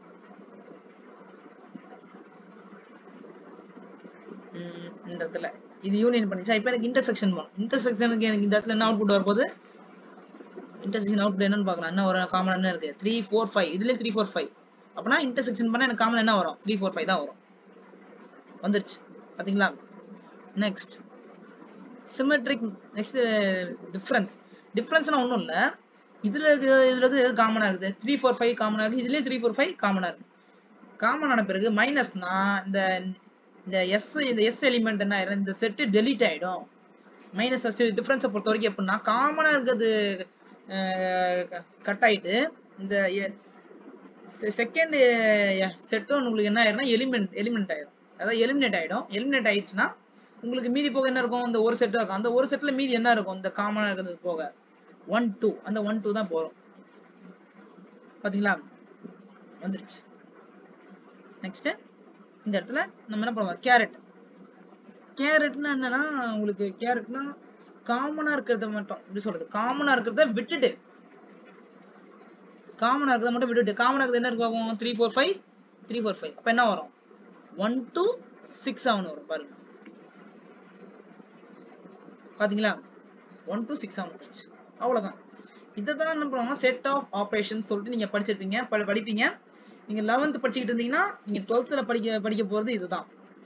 [SPEAKER 1] ம், இந்த இடத்துல இது யூனியன் பண்ணிச்சா இப்போ எனக்கு இன்டர்செக்ஷன் போகணும் இன்டர்செக்ஷனுக்கு எனக்கு இந்த இடத்துல என்ன அவுட்புட் வரப்போகுது இன்டர்செக்ஷன் அவுட்புட் என்னன்னு பார்க்கலாம் என்ன ஒரு காமன் என்ன இருக்கு த்ரீ ஃபோர் ஃபைவ் இதுல த்ரீ ஃபோர் ஃபைவ் அப்பனா இன்டர்செக்ஷன் பண்ணா எனக்கு காமன் என்ன வரும் த்ரீ ஃபோர் ஃபைவ் தான் வரும் வந்துருச்சு பாத்தீங்களா நெக்ஸ்ட் சிமெட்ரிக் நெக்ஸ்ட் டிஃபரன்ஸ் டிஃபரன்ஸ்னா ஒன்றும் இல்லை இதுல இருக்கு இதுல இருக்கு எது காமனா இருக்குது த்ரீ ஃபோர் ஃபைவ் காமனா இருக்கு இதுலயும் த்ரீ ஃபோர் ஃபைவ் காமனா இருக்கு காமன் ஆன பிறகு மைனஸ்னா இந்த இந்த எஸ் இந்த எஸ் எலிமெண்ட் என்ன ஆயிரும் இந்த செட்டு டெலீட் ஆயிடும் மைனஸ் டிஃபரன்ஸை பொறுத்த வரைக்கும் எப்படின்னா காமனா இருக்கிறது கட் ஆயிட்டு இந்த செகண்ட் செட்டும் உங்களுக்கு என்ன ஆயிரும்னா எலிமெண்ட் எலிமெண்ட் ஆயிரும் அதாவது எலிமினேட் ஆயிடும் எலிமினேட் ஆயிடுச்சுன்னா உங்களுக்கு மீதி போக என்ன இருக்கும் இந்த ஒரு செட் இருக்கும் அந்த ஒரு செட்ல மீதி என்ன இருக்கும் இந்த காமனா இருக்கிறது போக ஒன் டூ அந்த ஒன் டூ தான் போறோம் பாத்தீங்களா வந்துருச்சு நெக்ஸ்ட் இந்த இடத்துல நம்ம என்ன பண்ணுவோம் கேரட் கேரட்னா என்னன்னா உங்களுக்கு கேரட்னா காமனா இருக்கிறத மட்டும் எப்படி சொல்றது காமனா இருக்கிறத விட்டுட்டு காமனா இருக்கிறத மட்டும் விட்டுட்டு காமனா இருக்கிறது என்ன இருக்கும் three four five three four five அப்ப என்ன வரும் ஒன் டூ சிக்ஸ் செவன் வரும் பாருங்க பாத்தீங்களா ஒன் டூ சிக்ஸ் செவன் வந்துருச்சு அவ்வளவுதான் இதை தான் என்ன பண்ணுவாங்க செட் ஆஃப் ஆப்ரேஷன் சொல்லிட்டு நீங்க படிச்சிருப்பீங்க ப- படிப்பீங்க நீங்க லெவன்த் படிச்சுக்கிட்டு இருந்தீங்கன்னா நீங்க டுவெல்த்ல படிக்க படிக்க போறது இதுதான்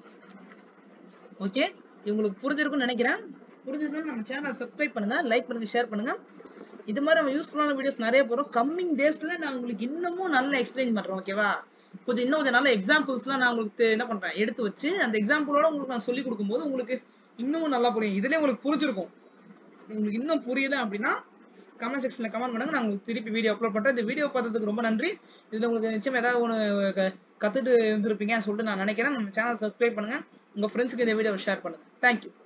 [SPEAKER 1] ஓகே உங்களுக்கு புரிஞ்சிருக்கும்னு நினைக்கிறேன் புரிஞ்சதுன்னா நம்ம சேனல் சப்ஸ்கிரைப் பண்ணுங்க லைக் பண்ணுங்க ஷேர் பண்ணுங்க இது மாதிரி நம்ம யூஸ்ஃபுல்லான வீடியோஸ் நிறைய போறோம் கம்மிங் டேஸ்ல நான் உங்களுக்கு இன்னமும் நல்லா எக்ஸ்பிளைன் பண்றேன் ஓகேவா கொஞ்சம் இன்னும் கொஞ்சம் நல்ல எக்ஸாம்பிள்ஸ்லாம் நான் உங்களுக்கு தெ- என்ன பண்றேன் எடுத்து வச்சு அந்த எக்ஸாம்பிளோட உங்களுக்கு நான் சொல்லி கொடுக்கும்போது உங்களுக்கு இன்னமும் நல்லா புரியும் இதுலயே உங்களுக்கு புரிஞ்சிருக்கும் உங்களுக்கு இன்னும் புரியல அப்படின்னா கமெண்ட் செக்ஷன்ல கமெண்ட் பண்ணுங்க நான் உங்களுக்கு திருப்பி வீடியோ அப்லோட் பண்றேன் இந்த வீடியோ பார்த்ததுக்கு ரொம்ப நன்றி இதுல உங்களுக்கு நிச்சயம் ஏதாவது ஒன்று கத்துட்டு இருந்திருப்பீங்க சொல்லிட்டு நான் நினைக்கிறேன் நம்ம சேனல் சப்ஸ்கிரைப் பண்ணுங்க உங்க ஃப்ரெண்ட்ஸ்க்கு இந்த வீடியோவை ஷேர் பண்ணுங்க தேங்க்யூ